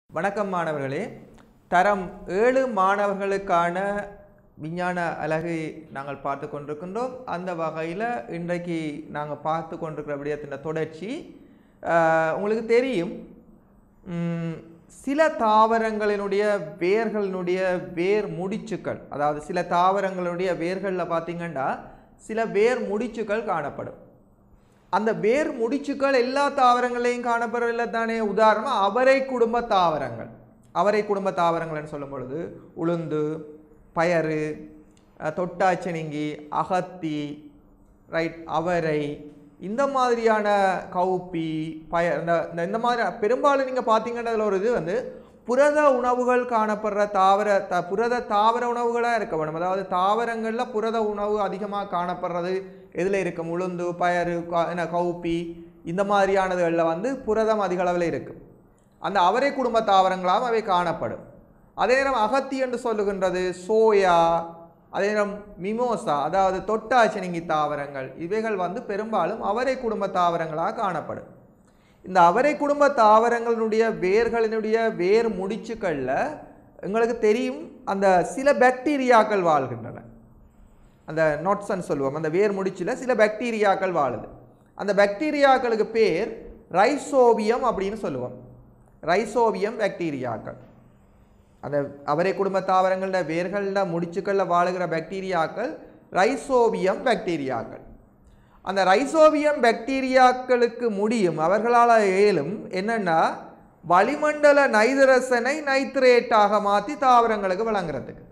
வணக்கம் மாணவர்களே தரம் ஏழு மாணவர்களுக்கான விஞ்ஞான அலகை நாங்கள் பார்த்து கொண்டிருக்கின்றோம் அந்த வகையில் இன்றைக்கு நாங்கள் பார்த்து கொண்டிருக்கிற விடயத்தின் தொடர்ச்சி ஆஹ், உங்களுக்கு தெரியும் ம், சில தாவரங்களினுடைய வேர்களினுடைய வேர் முடிச்சுக்கள் அதாவது சில தாவரங்களுடைய வேர்களில் பார்த்தீங்கன்னா சில வேர் முடிச்சுக்கள் காணப்படும் அந்த வேர் முடிச்சுக்கள் எல்லா தாவரங்களையும் காணப்படவில்லை தானே உதாரணமாக அவரை குடும்ப தாவரங்கள் அவரை குடும்ப தாவரங்கள்னு சொல்லும் பொழுது உளுந்து பயறு அஹ், தொட்டாச்சினிங்கி அகத்தி ரைட் அவரை இந்த மாதிரியான கவுப்பி பய இந்த இந்த- இந்த மாதிரி பெரும்பாலும் நீங்கள் பார்த்தீங்கன்னா அதில் ஒரு இது வந்து புரத உணவுகள் காணப்படுற தாவர த புரத தாவர உணவுகளாக இருக்க வேணும் அதாவது தாவரங்களில் புரத உணவு அதிகமாக காணப்படுறது எதில் இருக்கும் உளுந்து பயறு க- என்ன கவுப்பி இந்த மாதிரியானதுகளில் வந்து புரதம் அதிக அளவில் இருக்கும் அந்த அவரை குடும்ப தாவரங்களாகவும் அவை காணப்படும் அதே நேரம் அகத்தி என்று சொல்லுகின்றது சோயா அதே நேரம் மிமோசா அதாவது தொட்டாச்சினிங்கி தாவரங்கள் இவைகள் வந்து பெரும்பாலும் அவரை குடும்ப தாவரங்களாக காணப்படும் இந்த அவரை குடும்ப தாவரங்களினுடைய வேர்களினுடைய வேர் முடிச்சுக்களில் எங்களுக்கு தெரியும் அந்த சில பாக்டீரியாக்கள் வாழ்கின்றன அந்த நொட்ஸ்ன்னு சொல்லுவோம் அந்த வேர் முடிச்சில் சில பாக்டீரியாக்கள் வாழுது அந்த பாக்டீரியாக்களுக்கு பேர் ரைசோபியம் அப்படின்னு சொல்லுவோம் ரைசோபியம் பாக்டீரியாக்கள் அந்த அவரை குடும்ப தாவரங்களில் வேர்களில் முடிச்சுக்களில் வாழுகிற பாக்டீரியாக்கள் ரைசோபியம் பாக்டீரியாக்கள் அந்த ரைசோபியம் பாக்டீரியாக்களுக்கு முடியும் அவர்களால் இயலும் என்னன்னா வளிமண்டல நைதரசனை நைட்ரேட்டாக மாற்றி தாவரங்களுக்கு வழங்குறதுக்கு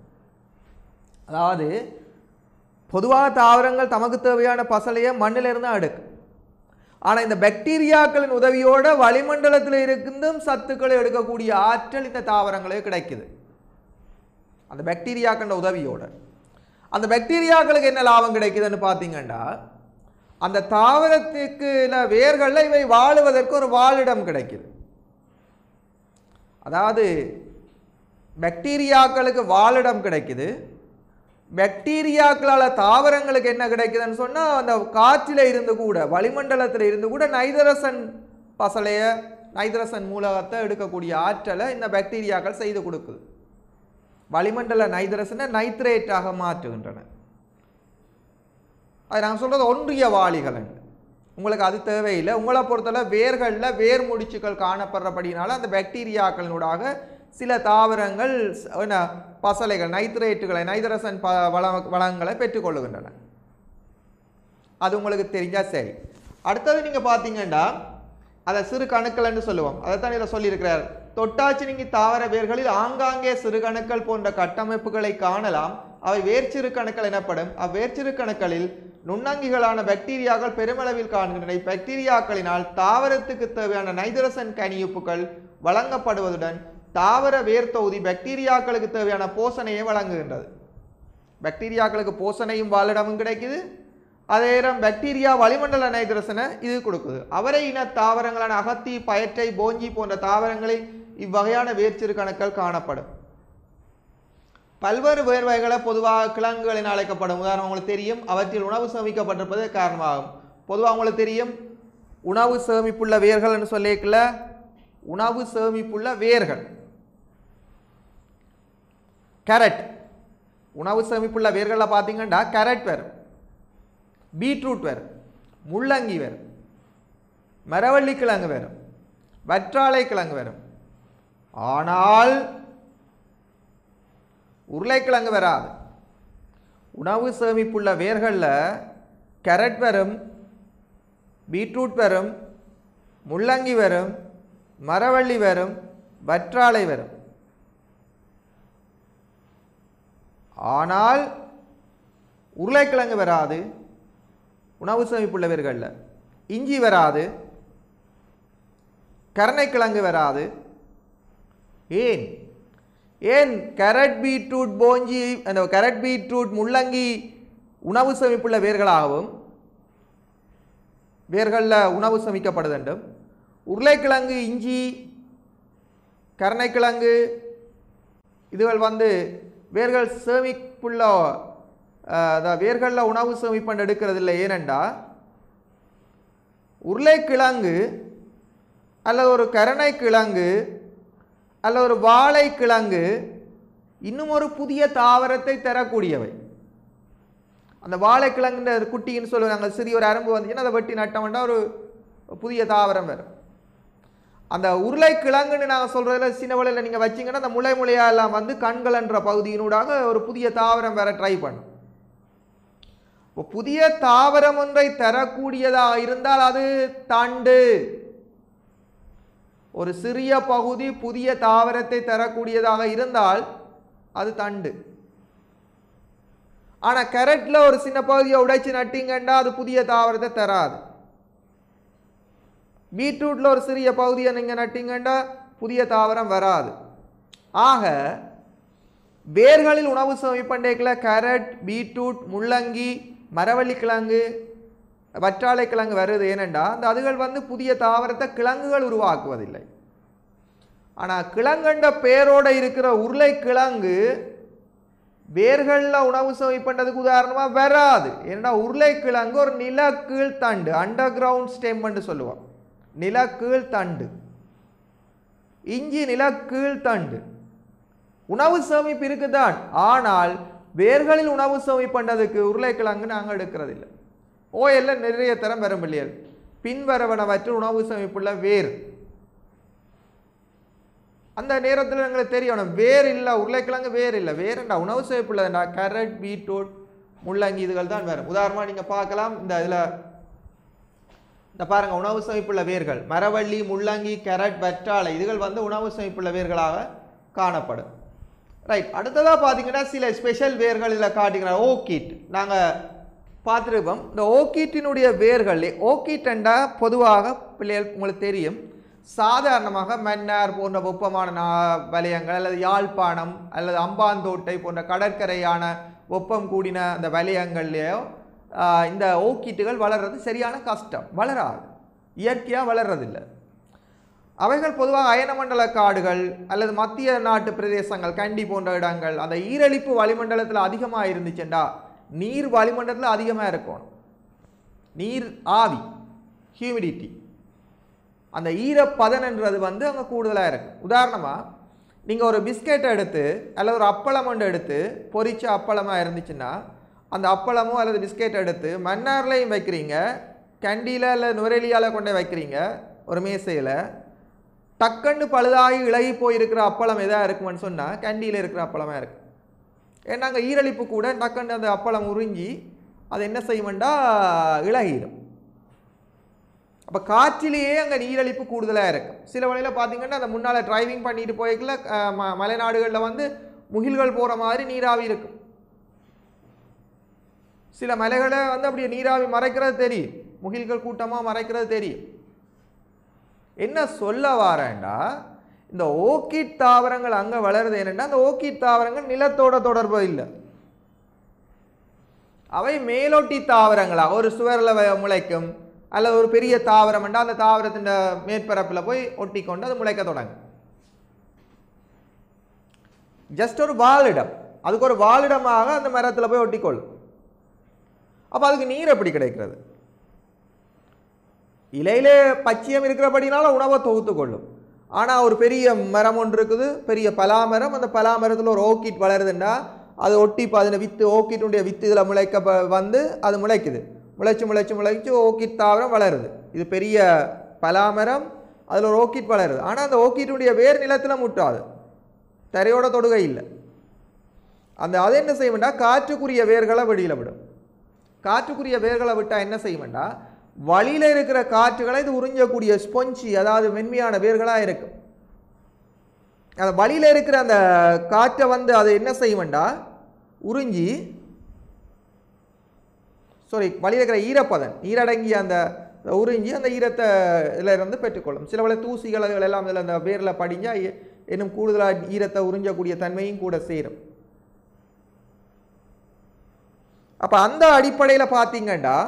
அதாவது பொதுவாக தாவரங்கள் தமக்கு தேவையான பசலையை மண்ணிலிருந்து அடுக்கும் ஆனால் இந்த பாக்டீரியாக்களின் உதவியோட வளிமண்டலத்தில் இருந்தும் சத்துக்களை எடுக்கக்கூடிய ஆற்றல் இந்த தாவரங்களுக்கு கிடைக்குது அந்த பாக்டீரியாக்கள உதவியோட அந்த பாக்டீரியாக்களுக்கு என்ன லாபம் கிடைக்குதுன்னு பார்த்தீங்கன்னா அந்த தாவரத்துக்கு வேர்களில் இவை வாழுவதற்கு ஒரு வாழிடம் கிடைக்குது அதாவது பாக்டீரியாக்களுக்கு வாழிடம் கிடைக்குது பாக்டீரியாக்களால் தாவரங்களுக்கு என்ன கிடைக்குதுன்னு சொன்னால் அந்த காற்றில் இருந்து கூட வளிமண்டலத்தில் இருந்து கூட நைதரசன் பசலைய நைதரசன் மூலகத்தை எடுக்கக்கூடிய ஆற்றலை இந்த பாக்டீரியாக்கள் செய்து கொடுக்குது வளிமண்டல நைதரசனை நைட்ரேட்டாக மாற்றுகின்றன அது நாங்கள் சொல்கிறது ஒன்றிய வாளிகள் உங்களுக்கு அது தேவையில்லை உங்களை பொறுத்தவரை வேர்களில் வேர் முடிச்சுக்கள் காணப்படுறபடினால அந்த பாக்டீரியாக்களினூடாக சில தாவரங்கள் ஸ்- என்ன பசலைகள் நைட்ரேட்டுகளை நைதரசன் ப வள வளங்களை பெற்றுக்கொள்ளுகின்றன அது உங்களுக்கு தெரிஞ்சால் சரி அடுத்தது நீங்கள் பார்த்தீங்கன்னா அதை சிறு கணுக்கள்னு சொல்லுவோம் அதைத்தான் இதில் சொல்லியிருக்கிறார் தொட்டாச்சினிங்கி தாவர வேர்களில் ஆங்காங்கே சிறு கணுக்கள் போன்ற கட்டமைப்புகளை காணலாம் அவை வேர்ச்சிறு கணுக்கள் எனப்படும் அவ்வேர்ச்சிறு கணுக்களில் நுண்ணங்கிகளான பாக்டீரியாக்கள் பெருமளவில் காண்கின்றன பாக்டீரியாக்களினால் தாவரத்துக்கு தேவையான நைதரசன் கனியுப்புகள் வழங்கப்படுவதுடன் தாவர வேர் தொகுதி பாக்டீரியாக்களுக்கு தேவையான போஷணையை வழங்குகின்றது பாக்டீரியாக்களுக்கு போஷணையும் வாழிடமும் கிடைக்குது அதே நேரம் பாக்டீரியா வளிமண்டல நைட்ரசனை இது கொடுக்குது அவரை இன தாவரங்களான அகத்தி பயற்றை போஞ்சி போன்ற தாவரங்களில் இவ்வகையான வேர்ச்சிறு கணுக்கள் காணப்படும் பல்வேறு வேர் வகைகளை பொதுவாக கிழங்குகள் என அழைக்கப்படும் உதாரணம் உங்களுக்கு தெரியும் அவற்றில் உணவு சேமிக்கப்பட்டிருப்பது காரணமாகும் பொதுவாக உங்களுக்கு தெரியும் உணவு சேமிப்புள்ள வேர்கள்னு சொல்லிக்கல உணவு சேமிப்புள்ள வேர்கள் கேரட் உணவு சேமிப்புள்ள வேர்களில் பார்த்தீங்கன்னா கேரட் வரும் பீட்ரூட் வரும் முள்ளங்கி வரும் மரவள்ளி கிழங்கு வரும் வற்றாழை கிழங்கு வரும் ஆனால் உருளைக்கிழங்கு வராது உணவு சேமிப்புள்ள வேர்களில் கேரட் வரும் பீட்ரூட் வரும் முள்ளங்கி வரும் மரவள்ளி வரும் வற்றாழை வரும் ஆனால் உருளைக்கிழங்கு வராது உணவு சேமிப்புள்ள வேர்களில் இஞ்சி வராது கருணைக்கிழங்கு வராது ஏன் ஏன் கேரட் பீட்ரூட் போஞ்சி அந்த கேரட் பீட்ரூட் முள்ளங்கி உணவு சேமிப்புள்ள வேர்களாகவும் வேர்களில் உணவு சேமிக்கப்படுது என்றும் உருளைக்கிழங்கு இஞ்சி கருணைக்கிழங்கு இதுகள் வந்து வேர்கள் சேமிப்புள்ள அஹ், அதாவது வேர்களில் உணவு சேமிப்பண்டு எடுக்கிறதில்லை ஏனெண்டா உருளைக்கிழங்கு அல்லது ஒரு கருணைக்கிழங்கு அல்ல ஒரு வாழைக்கிழங்கு இன்னும் ஒரு புதிய தாவரத்தை தரக்கூடியவை அந்த வாழைக்கிழங்குன்ற ஒரு குட்டின்னு சொல்லுவாங்க சிறிய ஒரு அரும்பு வந்துச்சுன்னா அதை வெட்டி நட்டோம்னா ஒரு புதிய தாவரம் வரும் அந்த உருளைக்கிழங்குன்னு நாங்கள் சொல்கிறதுல சின்ன வலையில் நீங்கள் வச்சீங்கன்னா அந்த முளை முளையா எல்லாம் வந்து கண்கள்ன்ற பகுதியினூடாக ஒரு புதிய தாவரம் வேற ட்ரை பண்ணும் இப்போ புதிய தாவரம் ஒன்றை தரக்கூடியதாக இருந்தால் அது தண்டு ஒரு சிறிய பகுதி புதிய தாவரத்தை தரக்கூடியதாக இருந்தால் அது தண்டு ஆனால் கேரட்டில் ஒரு சின்ன பகுதியை உடைச்சு நட்டிங்கன்னா அது புதிய தாவரத்தை தராது பீட்ரூட்டில் ஒரு சிறிய பகுதியை நீங்கள் நட்டிங்கன்னா புதிய தாவரம் வராது ஆக வேர்களில் உணவு சமைப்பண்டைக்கில் கேரட் பீட்ரூட் முள்ளங்கி மரவள்ளி கிழங்கு வற்றாழை கிழங்கு வருது ஏனெண்டா அந்த அதுகள் வந்து புதிய தாவரத்தை கிழங்குகள் உருவாக்குவதில்லை ஆனால் கிழங்கண்ட பேரோட இருக்கிற உருளைக்கிழங்கு வேர்களில் உணவு சமை பண்ணுறதுக்கு உதாரணமாக வராது ஏன்னா உருளைக்கிழங்கு ஒரு நிலக்கீழ் தண்டு அண்டர் கிரவுண்ட் ஸ்டெம்னு சொல்லுவோம் நிலக்கீழ் தண்டு இஞ்சி நிலக்கீழ் தண்டு உணவு சேமிப்பு இருக்குதான் ஆனால் வேர்களில் உணவு சேமிப்பு பண்ணுறதுக்கு உருளைக்கிழங்கு நாங்கள் எடுக்கிறதில்லை ஓஎல்ல நிறைய தரம் வரும் பிள்ளைகள் பின்வரவனவற்று உணவு சேமிப்புள்ள வேர் அந்த நேரத்தில் எங்களுக்கு தெரியணும் வேர் இல்லை உருளைக்கிழங்கு வேர் இல்லை வேறுண்டா உணவு சேமிப்புள்ளதுண்டா கேரட் பீட்ரூட் முள்ளங்கி இதுகள் தான் வரும் உதாரணமாக நீங்கள் பார்க்கலாம் இந்த இதில் இந்த பாருங்க உணவு சேமிப்புள்ள வேர்கள் மரவள்ளி முள்ளங்கி கேரட் வெற்றாழை இதுகள் வந்து உணவு சேமிப்புள்ள வேர்களாக காணப்படும் ரைட் அடுத்ததாக பார்த்தீங்கன்னா சில ஸ்பெஷல் வேர்கள் இதில் காட்டுகிறார் ஓக்கிட் நாங்கள் பார்த்துருப்போம் இந்த ஓக்கீட்டினுடைய வேர்கள் ஓக்கீட்டண்டா பொதுவாக பிள்ளைகள் உங்களுக்கு தெரியும் சாதாரணமாக மன்னார் போன்ற வெப்பமான நா- வலயங்கள் அல்லது யாழ்ப்பாணம் அல்லது அம்பாந்தோட்டை போன்ற கடற்கரையான வெப்பம் கூடின அந்த வலயங்கள்லேயோ ஆஹ், இந்த ஓக்கீட்டுகள் வளர்றது சரியான கஷ்டம் வளராது இயற்கையாக வளர்றதில்லை அவைகள் பொதுவாக அயனமண்டல காடுகள் அல்லது மத்திய நாட்டு பிரதேசங்கள் கண்டி போன்ற இடங்கள் அந்த ஈரலிப்பு வளிமண்டலத்தில் அதிகமாக இருந்துச்சுண்டா நீர் வளிமண்டலத்தில் அதிகமாக இருக்கும் நீர் ஆவி ஹியூமிடிட்டி அந்த ஈரப்பதன்ன்றது வந்து அங்கே கூடுதலாக இருக்கும் உதாரணமாக நீங்கள் ஒரு பிஸ்கெட்டை எடுத்து அல்லது ஒரு அப்பளம் ஒன்று எடுத்து பொரிச்ச அப்பளமாக இருந்துச்சுன்னா அந்த அப்பளமோ அல்லது பிஸ்கெட் எடுத்து மன்னார்லையும் வைக்கிறீங்க கண்டியில் அல்லது நுரைலியால் கொண்டு போய் வைக்கிறீங்க ஒரு மேசையில் டக்குன்னு பழுதாகி இழகி போயிருக்கிற அப்பளம் எதாக இருக்குமென்னு சொன்னால் கண்டியில் இருக்கிற அப்பளமாக இருக்கும் ஏன்னா அங்கே ஈரலிப்பு கூட டக்குன்னு அந்த அப்பளம் உறிஞ்சி அது என்ன செய்யுமெண்டா இழகிடும் அப்போ காற்றிலேயே அங்கே நீரழிப்பு கூடுதலாக இருக்கும் சில வழியில் பார்த்தீங்கன்னா அந்த முன்னால் டிரைவிங் பண்ணிட்டு போய்க்கல அஹ், ம மலைநாடுகளில் வந்து முகில்கள் போகிற மாதிரி நீராவி இருக்கும் சில மலைகளை வந்து அப்படியே நீராவி மறைக்கிறது தெரியும் முகில்கள் கூட்டமாக மறைக்கிறது தெரியும் என்ன சொல்ல வாரேன்டா இந்த ஓக்கிட் தாவரங்கள் அங்கே வளருது என்னன்னா அந்த ஓக்கிட் தாவரங்கள் நிலத்தோட தொடர்பு இல்லை அவை மேலொட்டி தாவரங்களா ஒரு சுவரில் வ- முளைக்கும் அல்லது ஒரு பெரிய தாவரம் என்றால் அந்த தாவரத்தின் மேற்பரப்பில் போய் ஒட்டி கொண்டு அது முளைக்க தொடங்கும் ஜஸ்ட் ஒரு வாழிடம் அதுக்கு ஒரு வாழிடமாக அந்த மரத்தில் போய் ஒட்டிக்கொள்ளும் அப்போ அதுக்கு நீர் எப்படி கிடைக்கிறது இலையிலே பச்சையம் இருக்கிறபடினால உணவை தொகுத்து கொள்ளும் ஆனால் ஒரு பெரிய மரம் ஒன்று இருக்குது பெரிய பலாமரம் அந்த பலாமரத்தில் ஒரு ஓக்கிட் வளருதுன்னா அது ஒட்டி இப்போ அதில் வித்து ஓக்கிட்டுடைய வித்து இதில் முளைக்க ப- வந்து அது முளைக்குது முளைச்சு முளைச்சு முளைச்சு ஓக்கிட் தாவரம் வளருது இது பெரிய பலாமரம் அதில் ஒரு ஓக்கிட் வளருது ஆனால் அந்த ஓக்கிட்டுடைய வேர் நிலத்தில் முட்டாது தரையோட தொடுகை இல்லை அந்த அது என்ன செய்யும்னா காற்றுக்குரிய வேர்களை வெளியில் விடும் காற்றுக்குரிய வேர்களை விட்டால் என்ன செய்யும்னா வழியில் இருக்கிற காற்றுகளை இது உறிஞ்சக்கூடிய ஸ்பொஞ்சி அதாவது மென்மையான வேர்களாக இருக்கும் அந்த வழியில் இருக்கிற அந்த காற்றை வந்து அது என்ன செய்யும்டா உறிஞ்சி சாரி வழியில் இருக்கிற ஈரப்பதன் நீரடங்கிய அந்த உறிஞ்சி அந்த ஈரத்தை இதில் இருந்து பெற்றுக்கொள்ளும் சில வேளை தூசிகள் அதுகள் எல்லாம் இதில் அந்த வேரில் படிஞ்சா இ- இன்னும் கூடுதலாக ஈரத்தை உறிஞ்சக்கூடிய தன்மையும் கூட சேரும் அப்போ அந்த அடிப்படையில் பார்த்தீங்கன்னா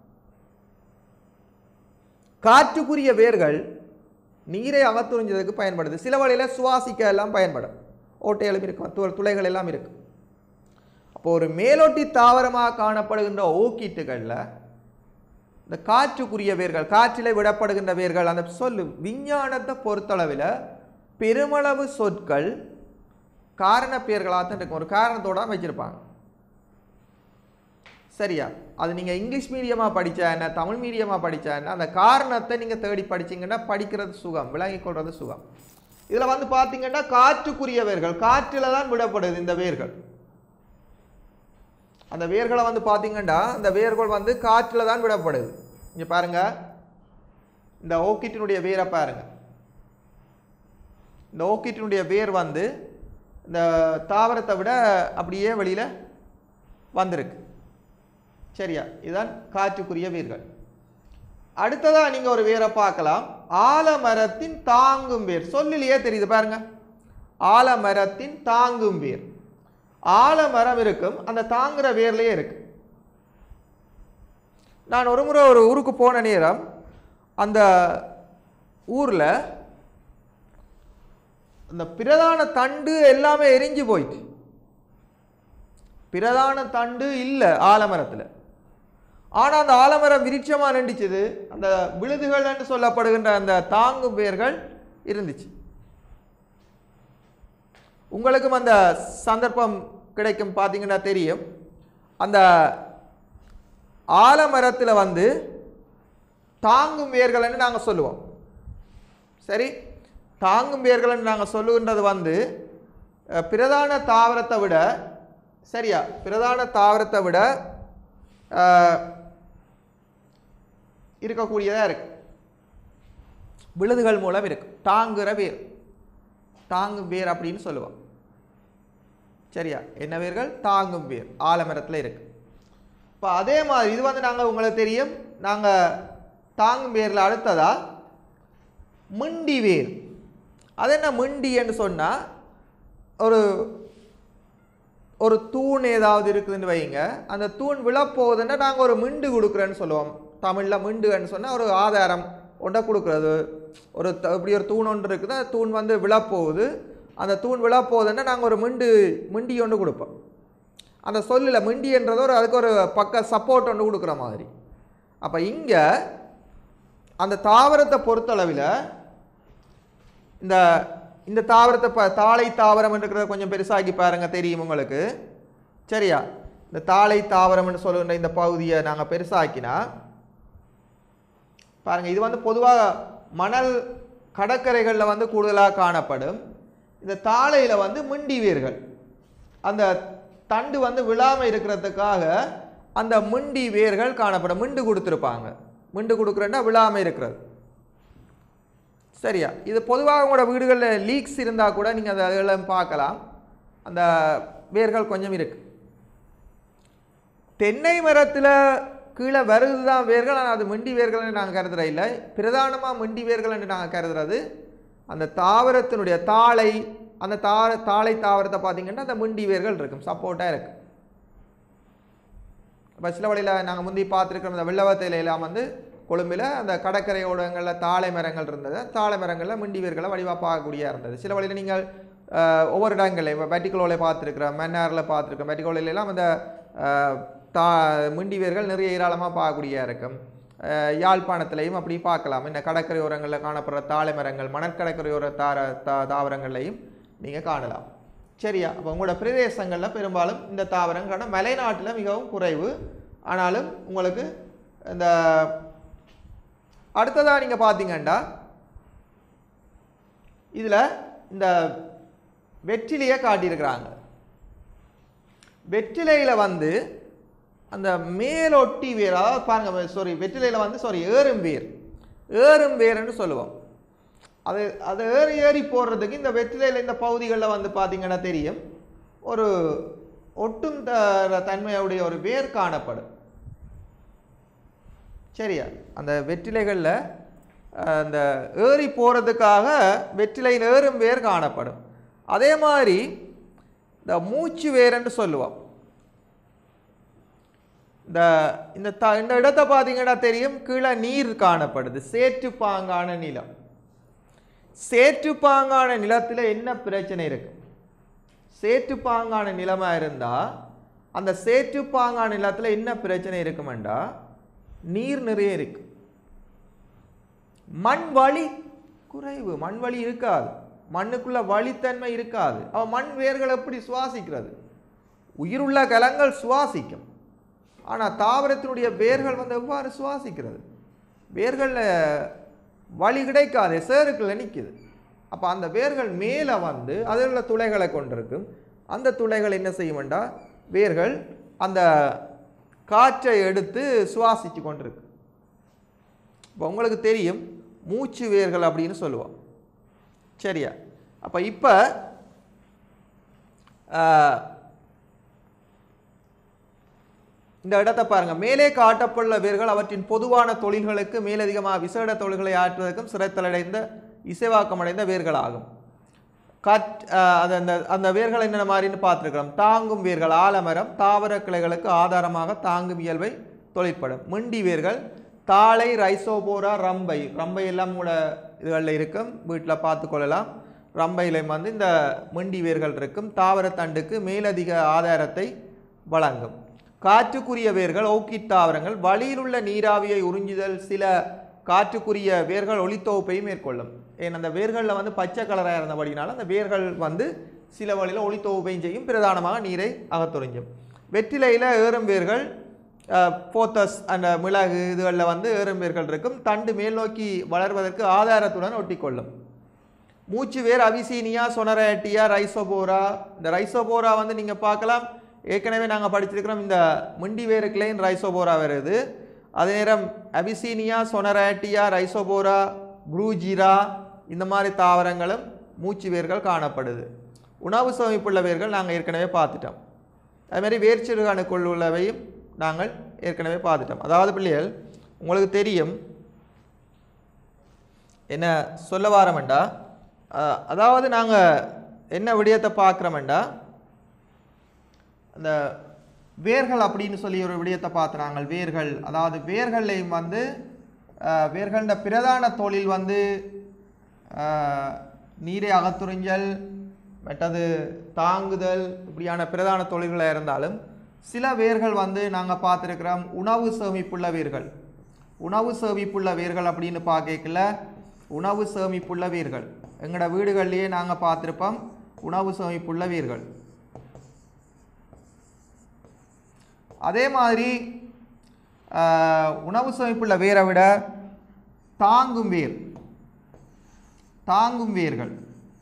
காற்றுக்குரிய வேர்கள் நீரை அகத்துறிஞ்சதுக்கு பயன்படுது சில வழியில் சுவாசிக்க எல்லாம் பயன்படும் ஓட்டைகளும் இருக்கும் து- துளைகள் எல்லாம் இருக்கும் அப்போ ஒரு மேலோட்டி தாவரமாக காணப்படுகின்ற ஓக்கீட்டுகளில் இந்த காற்றுக்குரிய வேர்கள் காற்றிலே விடப்படுகின்ற வேர்கள் அந்த சொல்லு விஞ்ஞானத்தை பொறுத்தளவில் பெருமளவு சொற்கள் காரண பெயர்களாக தான் இருக்கும் ஒரு காரணத்தோட தான் வச்சிருப்பாங்க சரியா அது நீங்கள் இங்கிலீஷ் மீடியமாக படித்தா என்ன தமிழ் மீடியமாக படித்தா என்ன அந்த காரணத்தை நீங்கள் தேடி படிச்சீங்கன்னா படிக்கிறது சுகம் விளங்கிக் கொள்வது சுகம் இதில் வந்து பார்த்தீங்கன்னா காற்றுக்குரிய வேர்கள் காற்றில் தான் விடப்படுது இந்த வேர்கள் அந்த வேர்களை வந்து பார்த்தீங்கன்னா அந்த வேர்கள் வந்து காற்றில் தான் விடப்படுது இங்கே பாருங்க இந்த ஓக்கிட்டினுடைய வேரை பாருங்க இந்த ஓக்கிட்டினுடைய வேர் வந்து இந்த தாவரத்தை விட அப்படியே வெளியில் வந்திருக்கு சரியா இதுதான் காற்றுக்குரிய வேர்கள் அடுத்ததா நீங்க ஒரு வேரை பார்க்கலாம் ஆலமரத்தின் தாங்கும் வேர் சொல்லிலேயே தெரியுது பாருங்க ஆலமரத்தின் தாங்கும் வேர் ஆலமரம் இருக்கும் அந்த தாங்குற வேர்லயே இருக்கு நான் ஒரு முறை ஒரு ஊருக்கு போன நேரம் அந்த ஊர்ல அந்த பிரதான தண்டு எல்லாமே எரிஞ்சு போயிட்டு பிரதான தண்டு இல்லை ஆலமரத்தில் ஆனால் அந்த ஆலமரம் விருட்சமாக நின்றுச்சுது அந்த விழுதுகள் என்று சொல்லப்படுகின்ற அந்த தாங்கும் வேர்கள் இருந்துச்சு உங்களுக்கும் அந்த சந்தர்ப்பம் கிடைக்கும் பார்த்தீங்கன்னா தெரியும் அந்த ஆலமரத்தில் வந்து தாங்கும் வேர்கள்னு நாங்கள் சொல்லுவோம் சரி தாங்கும் வேர்கள்னு நாங்கள் சொல்லுகின்றது வந்து அஹ், பிரதான தாவரத்தை விட சரியா பிரதான தாவரத்தை விட அஹ், இருக்கக்கூடியதாக இருக்கு விழுதுகள் மூலம் இருக்கு தாங்குகிற வேர் தாங்கும் வேர் அப்படின்னு சொல்லுவோம் சரியா என்ன வேர்கள் தாங்கும் வேர் ஆலமரத்தில் இருக்கு இப்போ அதே மாதிரி இது வந்து நாங்கள் உங்களுக்கு தெரியும் நாங்கள் தாங்கும் வேரில் அடுத்ததா மிண்டி வேர் அது என்ன மிண்டின்னு சொன்னால் ஒரு ஒரு தூண் ஏதாவது இருக்குதுன்னு வைங்க அந்த தூண் விழப்போகுதுன்னா நாங்கள் ஒரு மிண்டு கொடுக்குறேன்னு சொல்லுவோம் தமிழில் மிண்டுன்னு சொன்னால் ஒரு ஆதாரம் ஒன்றை கொடுக்குறது ஒரு த- இப்படி ஒரு தூண் ஒன்று இருக்குது அந்த தூண் வந்து விழப்போகுது அந்த தூண் விழப்போகுதுன்னா நாங்கள் ஒரு மிண்டு மிண்டி ஒன்று கொடுப்போம் அந்த சொல்லில் மிண்டின்றது ஒரு அதுக்கு ஒரு பக்க சப்போர்ட் ஒன்று கொடுக்குற மாதிரி அப்போ இங்கே அந்த தாவரத்தை பொறுத்தளவில் இந்த இந்த தாவரத்தை ப தாளை தாவரம் இருக்கிறத கொஞ்சம் பெருசாக்கி பாருங்க தெரியும் உங்களுக்கு சரியா இந்த தாளை தாவரம்னு சொல்லுகின்ற இந்த பகுதியை நாங்கள் பெருசாக்கினா பாருங்க இது வந்து பொதுவாக மணல் கடற்கரைகளில் வந்து கூடுதலாக காணப்படும் இந்த தாளையில் வந்து மிண்டி வேர்கள் அந்த தண்டு வந்து விழாமல் இருக்கிறதுக்காக அந்த மிண்டி வேர்கள் காணப்படும் மிண்டு கொடுத்துருப்பாங்க மிண்டு கொடுக்குறேன்னா விழாமல் இருக்கிறது சரியா இது பொதுவாக உங்களோட வீடுகளில் லீக்ஸ் இருந்தால் கூட நீங்கள் அதை அதெல்லாம் பார்க்கலாம் அந்த வேர்கள் கொஞ்சம் இருக்கு தென்னை மரத்தில் கீழே வருது தான் வேர்கள் ஆனால் அது மிண்டி வேர்கள்னு நாங்கள் கருதுற இல்லை பிரதானமாக மிண்டி வேர்கள்னு நாங்கள் கருதுறது அந்த தாவரத்தினுடைய தாளை அந்த தார தாளை தாவரத்தை பார்த்தீங்கன்னா அந்த மிண்டி வேர்கள் இருக்கும் சப்போர்ட்டாக இருக்கு இப்போ சில வழியில் நாங்கள் முந்தி பார்த்துருக்கிற அந்த வெள்ளவத்தையில எல்லாம் வந்து கொழும்பில் அந்த கடற்கரை ஓடங்களில் தாழை மரங்கள் இருந்தது தாழை மரங்களில் மிண்டி வேர்களை வடிவாக பார்க்கக்கூடிய இருந்தது சில வழியில் நீங்கள் அஹ், ஒவ்வொரு இடங்களையும் இப்போ வெட்டிக்குளோவில் பார்த்துருக்குறோம் மன்னாரில் பார்த்துருக்கோம் வெட்டிக்குளோல எல்லாம் அந்த அஹ், தா மிண்டி வேர்கள் நிறைய ஏராளமாக பார்க்கக்கூடிய இருக்கும் அஹ், யாழ்ப்பாணத்திலையும் அப்படி பார்க்கலாம் இந்த கடற்கரை ஓரங்களில் காணப்படுற தாழை மரங்கள் மணற்கடற்கரையோர தார தா தாவரங்கள்லையும் நீங்கள் காணலாம் சரியா அப்போ உங்களோட பிரதேசங்களில் பெரும்பாலும் இந்த தாவரம் காண மலைநாட்டில் மிகவும் குறைவு ஆனாலும் உங்களுக்கு இந்த அடுத்ததாக நீங்கள் பார்த்தீங்கன்னா இதில் இந்த வெற்றிலையை காட்டியிருக்கிறாங்க வெற்றிலையில் வந்து அந்த மேலொட்டி வேர் அதாவது பாருங்க சாரி வெற்றிலையில் வந்து சாரி ஏறும் வேர் ஏறும் வேர்னு சொல்லுவோம் அது அது ஏறி ஏறி போடுறதுக்கு இந்த வெற்றிலையில் இந்த பகுதிகளில் வந்து பார்த்தீங்கன்னா தெரியும் ஒரு ஒட்டும் த- தன்மையுடைய ஒரு வேர் காணப்படும் சரியா அந்த வெற்றிலைகளில் அஹ், அந்த ஏறி போகிறதுக்காக வெற்றிலையில் ஏறும் வேர் காணப்படும் அதே மாதிரி இந்த மூச்சு வேர்ன்னு சொல்லுவோம் இந்த இந்த த இந்த இடத்த பார்த்தீங்கன்னா தெரியும் கீழே நீர் காணப்படுது சேற்று பாங்கான நிலம் சேற்று பாங்கான நிலத்தில் என்ன பிரச்சனை இருக்கு சேற்று பாங்கான நிலமா இருந்தா அந்த சேற்று பாங்கான நிலத்தில் என்ன பிரச்சனை இருக்குமெண்டா நீர் நிறைய இருக்கு மண் வழி குறைவு மண் வழி இருக்காது மண்ணுக்குள்ள வழித்தன்மை இருக்காது அப்ப மண் வேர்கள் எப்படி சுவாசிக்கிறது உயிருள்ள கலங்கள் சுவாசிக்கும் ஆனால் தாவரத்தினுடைய வேர்கள் வந்து எவ்வாறு சுவாசிக்கிறது வேர்களில் வழி கிடைக்காது சேருக்குள்ள நிற்குது அப்போ அந்த வேர்கள் மேலே வந்து அதில் உள்ள துளைகளை கொண்டிருக்கும் அந்த துளைகள் என்ன செய்யும்டா வேர்கள் அந்த காற்றை எடுத்து சுவாசித்து கொண்டிருக்கு இப்போ உங்களுக்கு தெரியும் மூச்சு வேர்கள் அப்படின்னு சொல்லுவோம் சரியா அப்போ இப்போ இந்த இடத்தை பாருங்க மேலே காட்டப்பட்டுள்ள வேர்கள் அவற்றின் பொதுவான தொழில்களுக்கு மேலதிகமாக விசேட தொழில்களை ஆற்றுவதற்கும் சிறைத்தலடைந்த இசைவாக்கமடைந்த வேர்களாகும் காற் அஹ் அது அந்த அந்த வேர்கள் என்னென்ன மாதிரின்னு பார்த்துருக்கிறோம் தாங்கும் வேர்கள் ஆலமரம் தாவர கிளைகளுக்கு ஆதாரமாக தாங்கும் இயல்பை தொழிற்படும் மிண்டி வேர்கள் தாழை ரைசோபோரா ரம்பை ரம்பை எல்லாம் கூட இதுகளில் இருக்கும் வீட்டில் பார்த்து கொள்ளலாம் ரம்பையிலையும் வந்து இந்த மிண்டி வேர்கள் இருக்கும் தாவர தண்டுக்கு மேலதிக ஆதாரத்தை வழங்கும் காற்றுக்குரிய வேர்கள் ஓக்கிட் தாவரங்கள் வழியில் உள்ள நீராவியை உறிஞ்சுதல் சில காற்றுக்குரிய வேர்கள் ஒளித்தொகுப்பையும் மேற்கொள்ளும் ஏன் அந்த வேர்களில் வந்து பச்சை கலராக இருந்தபடினால அந்த வேர்கள் வந்து சில வழியில் ஒளித்தொகுப்பையும் செய்யும் பிரதானமாக நீரை அகத்துறிஞ்சும் வெற்றிலையில் ஏறும் வேர்கள் போத்தஸ் அந்த மிளகு இதுகளில் வந்து ஏறும் வேர்கள் இருக்கும் தண்டு மேல் நோக்கி வளர்வதற்கு ஆதாரத்துடன் ஒட்டிக்கொள்ளும் மூச்சு வேர் அவிசீனியா சொனரேட்டியா ரைசோபோரா இந்த ரைசோபோரா வந்து நீங்கள் பார்க்கலாம் ஏற்கனவே நாங்கள் படிச்சிருக்கிறோம் இந்த முண்டி வேருக்குலேயும் ரைசோபோரா வருது அதே நேரம் அபிசீனியா சொனரேட்டியா ரைசோபோரா ப்ரூஜிரா இந்த மாதிரி தாவரங்களும் மூச்சு வேர்கள் காணப்படுது உணவு சமைப்புள்ள வேர்கள் நாங்கள் ஏற்கனவே பார்த்துட்டோம் அதுமாதிரி வேர்ச்சிறுகாணுக்குள் உள்ளவையும் நாங்கள் ஏற்கனவே பார்த்துட்டோம் அதாவது பிள்ளைகள் உங்களுக்கு தெரியும் என்ன சொல்ல வாரமெண்டா அஹ், அதாவது நாங்கள் என்ன விடயத்தை பார்க்குறோமெண்டா அந்த வேர்கள் அப்படின்னு சொல்லி ஒரு விடயத்தை பார்த்து நாங்கள் வேர்கள் அதாவது வேர்கள்லையும் வந்து அஹ், வேர்கள்ட பிரதான தொழில் வந்து அஹ், நீரை அகத்துறிஞ்சல் மற்றது தாங்குதல் இப்படியான பிரதான தொழில்களாக இருந்தாலும் சில வேர்கள் வந்து நாங்கள் பார்த்துருக்கிறோம் உணவு சேமிப்புள்ள வேர்கள் உணவு சேமிப்புள்ள வேர்கள் அப்படின்னு பார்க்கல உணவு சேமிப்புள்ள வேர்கள் எங்களோட வீடுகள்லேயே நாங்கள் பார்த்துருப்போம் உணவு சேமிப்புள்ள வேர்கள் அதே மாதிரி ஆஹ், உணவு சேமிப்புள்ள வேரை விட தாங்கும் வேர் தாங்கும் வேர்கள்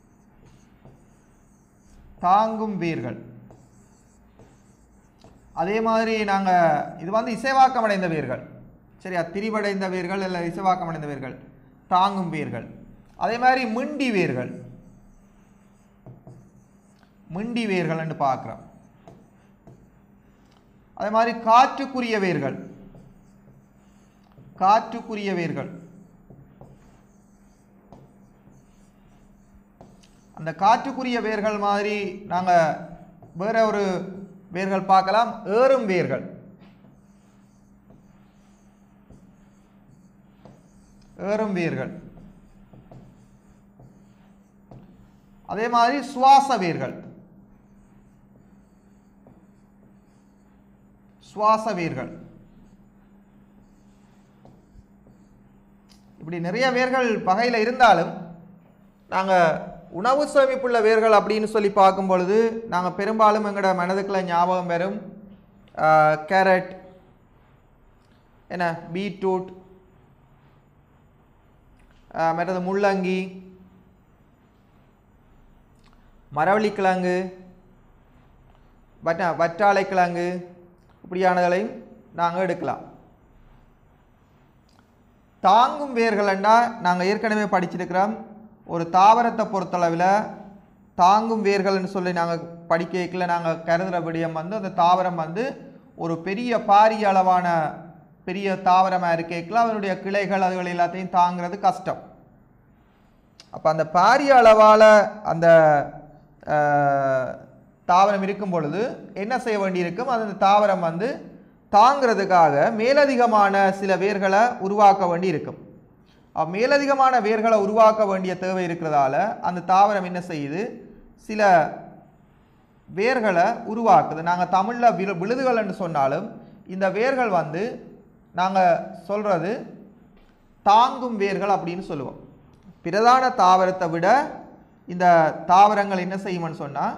தாங்கும் வேர்கள் அதே மாதிரி நாங்கள் இது வந்து இசைவாக்கம் அடைந்த வேர்கள் சரியா திரிவடைந்த வேர்கள் இல்லை இசைவாக்கம் அடைந்த வேர்கள் தாங்கும் வேர்கள் அதே மாதிரி மிண்டி வேர்கள் மிண்டி வேர்கள்னு பார்க்குறோம் அதே மாதிரி காற்றுக்குரிய வேர்கள் காற்றுக்குரிய வேர்கள் அந்த காற்றுக்குரிய வேர்கள் மாதிரி நாங்கள் வேற ஒரு வேர்கள் பார்க்கலாம் ஏறும் வேர்கள் ஏறும் வேர்கள் அதே மாதிரி சுவாச வேர்கள் சுவாச வேர்கள் இப்படி நிறைய வேர்கள் வகையில் இருந்தாலும் நாங்கள் உணவு சேமிப்புள்ள வேர்கள் அப்படின்னு சொல்லி பார்க்கும் பொழுது நாங்கள் பெரும்பாலும் எங்களோட மனதுக்குள்ள ஞாபகம் வரும் கேரட் என்ன பீட்ரூட் மற்றது முள்ளங்கி மரவள்ளிக்கிழங்கு வட்ட வற்றாழைக்கிழங்கு இப்படியானதையும் நாங்கள் எடுக்கலாம் தாங்கும் வேர்கள்னா நாங்கள் ஏற்கனவே படிச்சிருக்கிறோம் ஒரு தாவரத்தை பொறுத்தளவில் தாங்கும் வேர்கள்னு சொல்லி நாங்கள் படிக்கல நாங்கள் கருதுகிற விடயம் வந்து அந்த தாவரம் வந்து ஒரு பெரிய பாரிய அளவான பெரிய தாவரமாக இருக்கேக்கில் அதனுடைய கிளைகள் அதுகள் எல்லாத்தையும் தாங்கிறது கஷ்டம் அப்போ அந்த பாரிய அளவால் அந்த அஹ், தாவரம் இருக்கும் பொழுது என்ன செய்ய வேண்டியிருக்கும் அது அந்த தாவரம் வந்து தாங்கிறதுக்காக மேலதிகமான சில வேர்களை உருவாக்க வேண்டி இருக்கும் அப்ப மேலதிகமான வேர்களை உருவாக்க வேண்டிய தேவை இருக்கிறதால அந்த தாவரம் என்ன செய்யுது சில வேர்களை உருவாக்குது நாங்கள் தமிழில் விழு விழுதுகள்னு சொன்னாலும் இந்த வேர்கள் வந்து நாங்கள் சொல்கிறது தாங்கும் வேர்கள் அப்படின்னு சொல்லுவோம் பிரதான தாவரத்தை விட இந்த தாவரங்கள் என்ன செய்யும்னு சொன்னால்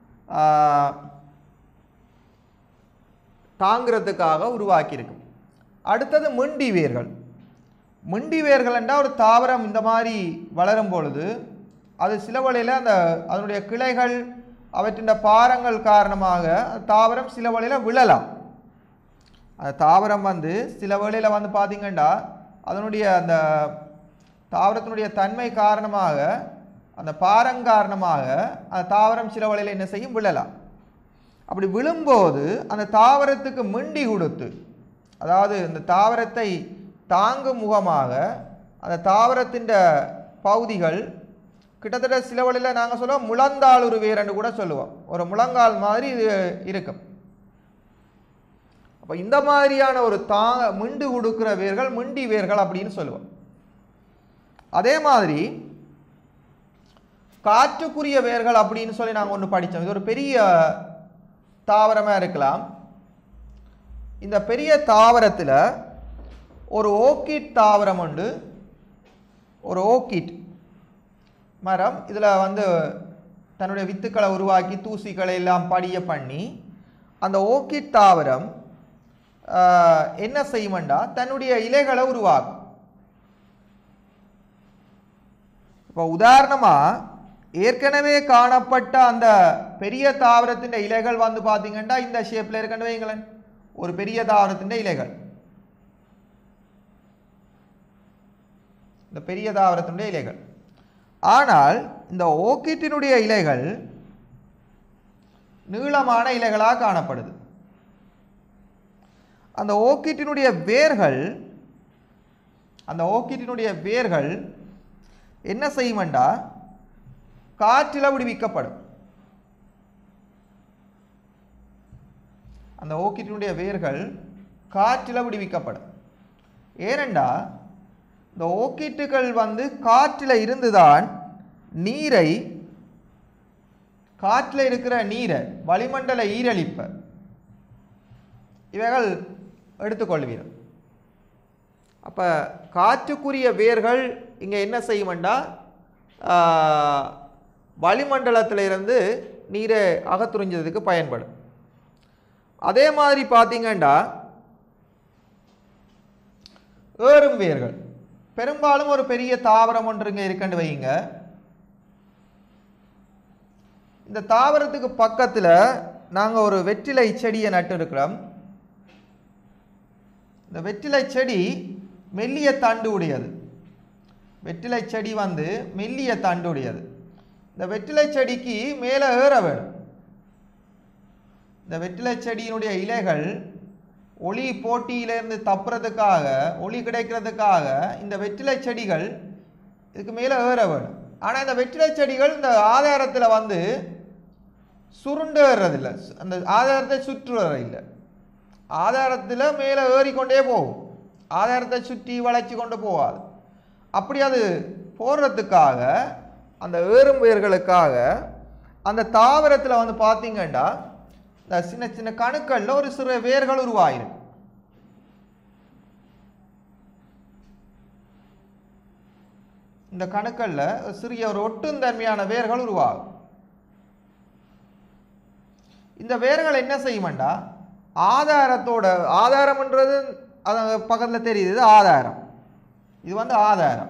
தாங்கிறதுக்காக உருவாக்கியிருக்கும் அடுத்தது மிண்டி வேர்கள் மிண்டி வேர்கள் என்றால் ஒரு தாவரம் இந்த மாதிரி வளரும் பொழுது அது சில வழியில் அந்த அதனுடைய கிளைகள் அவற்றின் பாரங்கள் காரணமாக அந்த தாவரம் சில வழியில் விழலாம் அந்த தாவரம் வந்து சில வேளையில் வந்து பார்த்தீங்கன்னா அதனுடைய அந்த தாவரத்தினுடைய தன்மை காரணமாக அந்த பாரம் காரணமாக அந்த தாவரம் சில வேளையில் என்ன செய்யும் விழலாம் அப்படி விழும்போது அந்த தாவரத்துக்கு மிண்டி கொடுத்து அதாவது இந்த தாவரத்தை தாங்கும் முகமாக அந்த தாவரத்தின் பகுதிகள் கிட்டத்தட்ட சில வழியில் நாங்கள் சொல்லுவோம் முழந்தாள் ஒரு வேரன்னு கூட சொல்லுவோம் ஒரு முழங்கால் மாதிரி இது இருக்கும் அப்போ இந்த மாதிரியான ஒரு தா மிண்டு கொடுக்குற வேர்கள் மிண்டி வேர்கள் அப்படின்னு சொல்லுவோம் அதே மாதிரி காற்றுக்குரிய வேர்கள் அப்படின்னு சொல்லி நாங்கள் ஒன்று படித்தோம் இது ஒரு பெரிய தாவரமாக இருக்கலாம் இந்த பெரிய தாவரத்தில் ஒரு ஓக்கிட் தாவரம் உண்டு ஒரு ஓக்கிட் மரம் இதில் வந்து தன்னுடைய வித்துக்களை உருவாக்கி தூசிகளை எல்லாம் படிய பண்ணி அந்த ஓக்கிட் தாவரம் ஆஹ், என்ன செய்யுமெண்டா தன்னுடைய இலைகளை உருவாக்கும் இப்போ உதாரணமாக ஏற்கனவே காணப்பட்ட அந்த பெரிய தாவரத்தின் இலைகள் வந்து பார்த்தீங்கன்னா இந்த ஷேப்பில் இருக்கன்னு வைங்களேன் ஒரு பெரிய தாவரத்தின் இலைகள் இந்த பெரிய தாவரத்தினுடைய இலைகள் ஆனால் இந்த ஓக்கிட்டினுடைய இலைகள் நீளமான இலைகளாக காணப்படுது அந்த ஓக்கிட்டினுடைய வேர்கள் அந்த ஓக்கிட்டினுடைய வேர்கள் என்ன செய்யுமெண்டா காற்றில் விடுவிக்கப்படும் அந்த ஓக்கிட்டினுடைய வேர்கள் காற்றில் விடுவிக்கப்படும் ஏனெண்டா இந்த ஓக்கிட்டுகள் வந்து காற்றில் இருந்துதான் நீரை காற்றில் இருக்கிற நீரை வளிமண்டல ஈரலிப்பை இவைகள் எடுத்துக்கொள்வீர்கள் அப்போ காற்றுக்குரிய வேர்கள் இங்கே என்ன செய்யுமெண்டா வளிமண்டலத்தில் இருந்து நீரை அகத்துறிஞ்சதுக்கு பயன்படும் அதே மாதிரி பார்த்தீங்கன்னா ஏறும் வேர்கள் பெரும்பாலும் ஒரு பெரிய தாவரம் ஒன்று இங்கே இருக்குன்னு வைங்க இந்த தாவரத்துக்கு பக்கத்தில் நாங்கள் ஒரு வெற்றிலை செடியை நட்டு இருக்கிறோம் இந்த வெற்றிலை செடி மெல்லிய தண்டு உடையது வெற்றிலை செடி வந்து மெல்லிய தண்டு உடையது இந்த வெற்றிலை செடிக்கு மேலே ஏற வேணும் இந்த வெற்றிலை செடியினுடைய இலைகள் ஒளி போட்டியிலிருந்து தப்புறதுக்காக ஒளி கிடைக்கிறதுக்காக இந்த வெற்றிலை செடிகள் இதுக்கு மேலே ஏற வேணும் ஆனால் இந்த வெற்றிலை செடிகள் இந்த ஆதாரத்தில் வந்து சுருண்டு ஏறுறதில்லை அந்த ஆதாரத்தை சுற்றுறது இல்லை ஆதாரத்தில் மேலே ஏறிக்கொண்டே போகும் ஆதாரத்தை சுற்றி வளைச்சி கொண்டு போகாது அப்படி அது போடுறதுக்காக அந்த ஏறும் வேர்களுக்காக அந்த தாவரத்தில் வந்து பார்த்தீங்கன்னா இந்த சின்ன சின்ன கணுக்களில் ஒரு சிறு வேர்கள் உருவாயிருக்கு இந்த கணுக்களில் ஒரு சிறிய ஒரு ஒட்டுந்தன்மையான வேர்கள் உருவாகும் இந்த வேர்கள் என்ன செய்யுமெண்டா ஆதாரத்தோட ஆதாரம்ன்றது அது பக்கத்தில் தெரியுது இது ஆதாரம் இது வந்து ஆதாரம்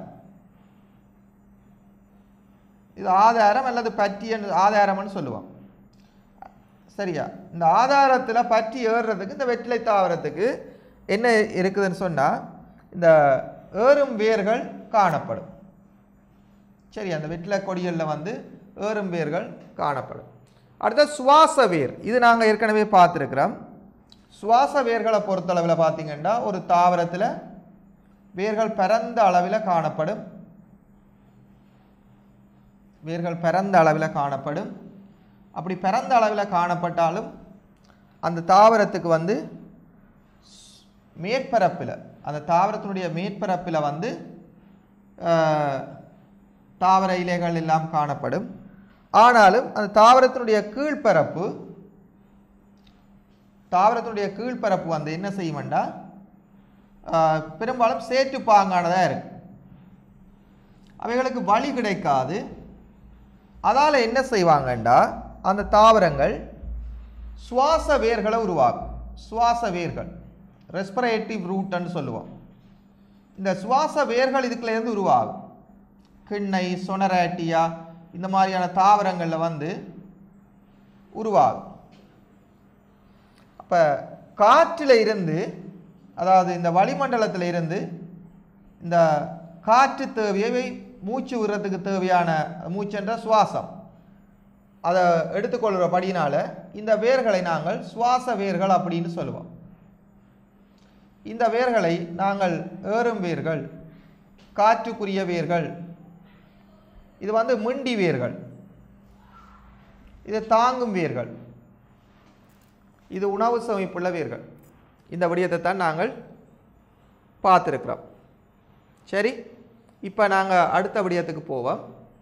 இது ஆதாரம் அல்லது பற்றிய ஆதாரம்னு சொல்லுவோம் சரியா இந்த ஆதாரத்தில் பற்றி ஏறுறதுக்கு இந்த வெற்றிலை தாவரத்துக்கு என்ன இருக்குதுன்னு சொன்னால் இந்த ஏறும் வேர்கள் காணப்படும் சரி அந்த வெற்றிலை கொடிகளில் வந்து ஏறும் வேர்கள் காணப்படும் அடுத்த சுவாச வேர் இது நாங்கள் ஏற்கனவே பார்த்துருக்குறோம் சுவாச வேர்களை பொறுத்தளவில் பார்த்தீங்கன்னா ஒரு தாவரத்தில் வேர்கள் பரந்த அளவில் காணப்படும் வேர்கள் பரந்த அளவில் காணப்படும் அப்படி பரந்த அளவில் காணப்பட்டாலும் அந்த தாவரத்துக்கு வந்து மேற்பரப்பில் அந்த தாவரத்தினுடைய மேற்பரப்பில் வந்து ஆஹ், தாவர இலைகள் எல்லாம் காணப்படும் ஆனாலும் அந்த தாவரத்தினுடைய கீழ்ப்பரப்பு தாவரத்தினுடைய கீழ்ப்பரப்பு வந்து என்ன செய்யுமெண்டா ஆஹ், பெரும்பாலும் சேற்று பாங்கானதாக இருக்கு அவைகளுக்கு வழி கிடைக்காது அதால் என்ன செய்வாங்கண்டா அந்த தாவரங்கள் சுவாச வேர்களை உருவாக்கும் சுவாச வேர்கள் ரெஸ்பிரேட்டிவ் ரூட்னு சொல்லுவோம் இந்த சுவாச வேர்கள் இதுக்குலேருந்து உருவாகும் கிண்ணை சொனராட்டியா இந்த மாதிரியான தாவரங்களில் வந்து உருவாகும் அப்போ காற்றில் இருந்து அதாவது இந்த வளிமண்டலத்தில் இருந்து இந்த காற்று தேவையை மூச்சு விடுறதுக்கு தேவையான மூச்சுன்ற சுவாசம் அதை எடுத்துக்கொள்கிறபடினால இந்த வேர்களை நாங்கள் சுவாச வேர்கள் அப்படின்னு சொல்லுவோம் இந்த வேர்களை நாங்கள் ஏறும் வேர்கள் காற்றுக்குரிய வேர்கள் இது வந்து மிண்டி வேர்கள் இது தாங்கும் வேர்கள் இது உணவு சமைப்புள்ள வேர்கள் இந்த விடயத்தை தான் நாங்கள் பார்த்துருக்குறோம் சரி இப்போ நாங்கள் அடுத்த விடயத்துக்கு போவோம்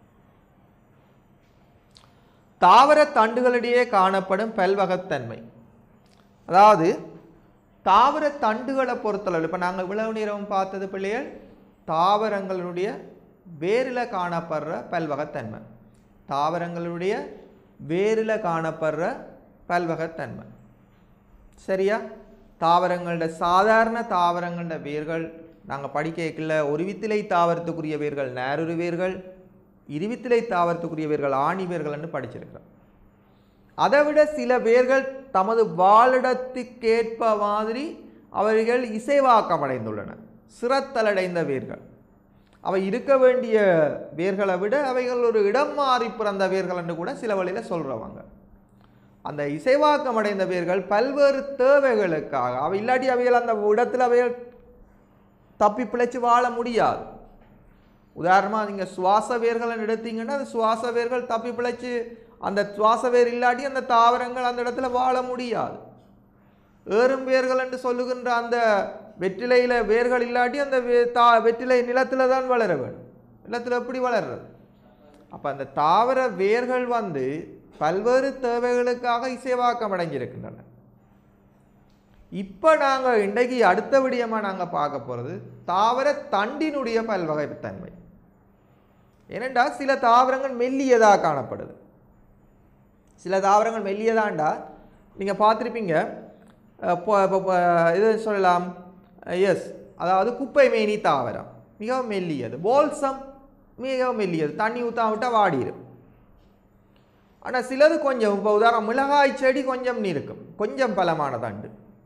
தாவர தண்டுகளிடையே காணப்படும் பல்வகத்தன்மை அதாவது தாவர தண்டுகளை பொறுத்தளவு இப்போ நாங்கள் இவ்வளவு நேரம் பார்த்தது பிள்ளைகள் தாவரங்களுடைய வேரில் காணப்படுற பல்வகத்தன்மை தாவரங்களுடைய வேரில் காணப்படுற பல்வகத்தன்மை சரியா தாவரங்களோட சாதாரண தாவரங்களோட வேர்கள் நாங்கள் படிக்கல ஒரு வித்திலை தாவரத்துக்குரிய வேர்கள் நேருரு வேர்கள் இருவித்திலை தாவரத்துக்குரிய வேர்கள் ஆணி வேர்கள்னு படிச்சிருக்கிறோம் அதை விட சில வேர்கள் தமது வாழிடத்துக்கேற்ப மாதிரி அவர்கள் இசைவாக்கம் அடைந்துள்ளன சிரத்தலடைந்த வேர்கள் அவை இருக்க வேண்டிய வேர்களை விட அவைகள் ஒரு இடம் மாறி பிறந்த வேர்கள் என்று கூட சில வழியில் சொல்கிறவங்க அந்த இசைவாக்கம் அடைந்த வேர்கள் பல்வேறு தேவைகளுக்காக அவை இல்லாட்டி அவைகள் அந்த இடத்துல அவைகள் தப்பி பிழைச்சு வாழ முடியாது உதாரணமாக நீங்கள் சுவாச வேர்களை எடுத்தீங்கன்னா அந்த சுவாச வேர்கள் தப்பி பிழைச்சு அந்த சுவாச வேர் இல்லாட்டி அந்த தாவரங்கள் அந்த இடத்துல வாழ முடியாது ஏறும் வேர்கள் என்று சொல்லுகின்ற அந்த வெற்றிலையில் வேர்கள் இல்லாட்டி அந்த வே- தா வெற்றிலை நிலத்தில் தான் வளர வேணும் நிலத்தில் எப்படி வளர்றது அப்போ அந்த தாவர வேர்கள் வந்து பல்வேறு தேவைகளுக்காக இசைவாக்கம் அடைஞ்சிருக்கின்றன இப்போ நாங்கள் இன்றைக்கு அடுத்த விடயமாக நாங்கள் பார்க்க போகிறது தாவர தண்டினுடைய பல்வகைத்தன்மை ஏனெண்டா சில தாவரங்கள் மெல்லியதாக காணப்படுது சில தாவரங்கள் மெல்லியதாண்டா நீங்கள் பார்த்துருப்பீங்க அஹ் பொ- பொ- பொ- இது சொல்லலாம் எஸ் அதாவது குப்பை மேனி தாவரம் மிகவும் மெல்லியது போல்சம் மிகவும் மெல்லியது தண்ணி ஊற்றா விட்டால் வாடிடும் ஆனால் சிலது கொஞ்சம் இப்போ உதாரணம் மிளகாய் செடி கொஞ்சம் இருக்கும் கொஞ்சம் பலமான தண்டு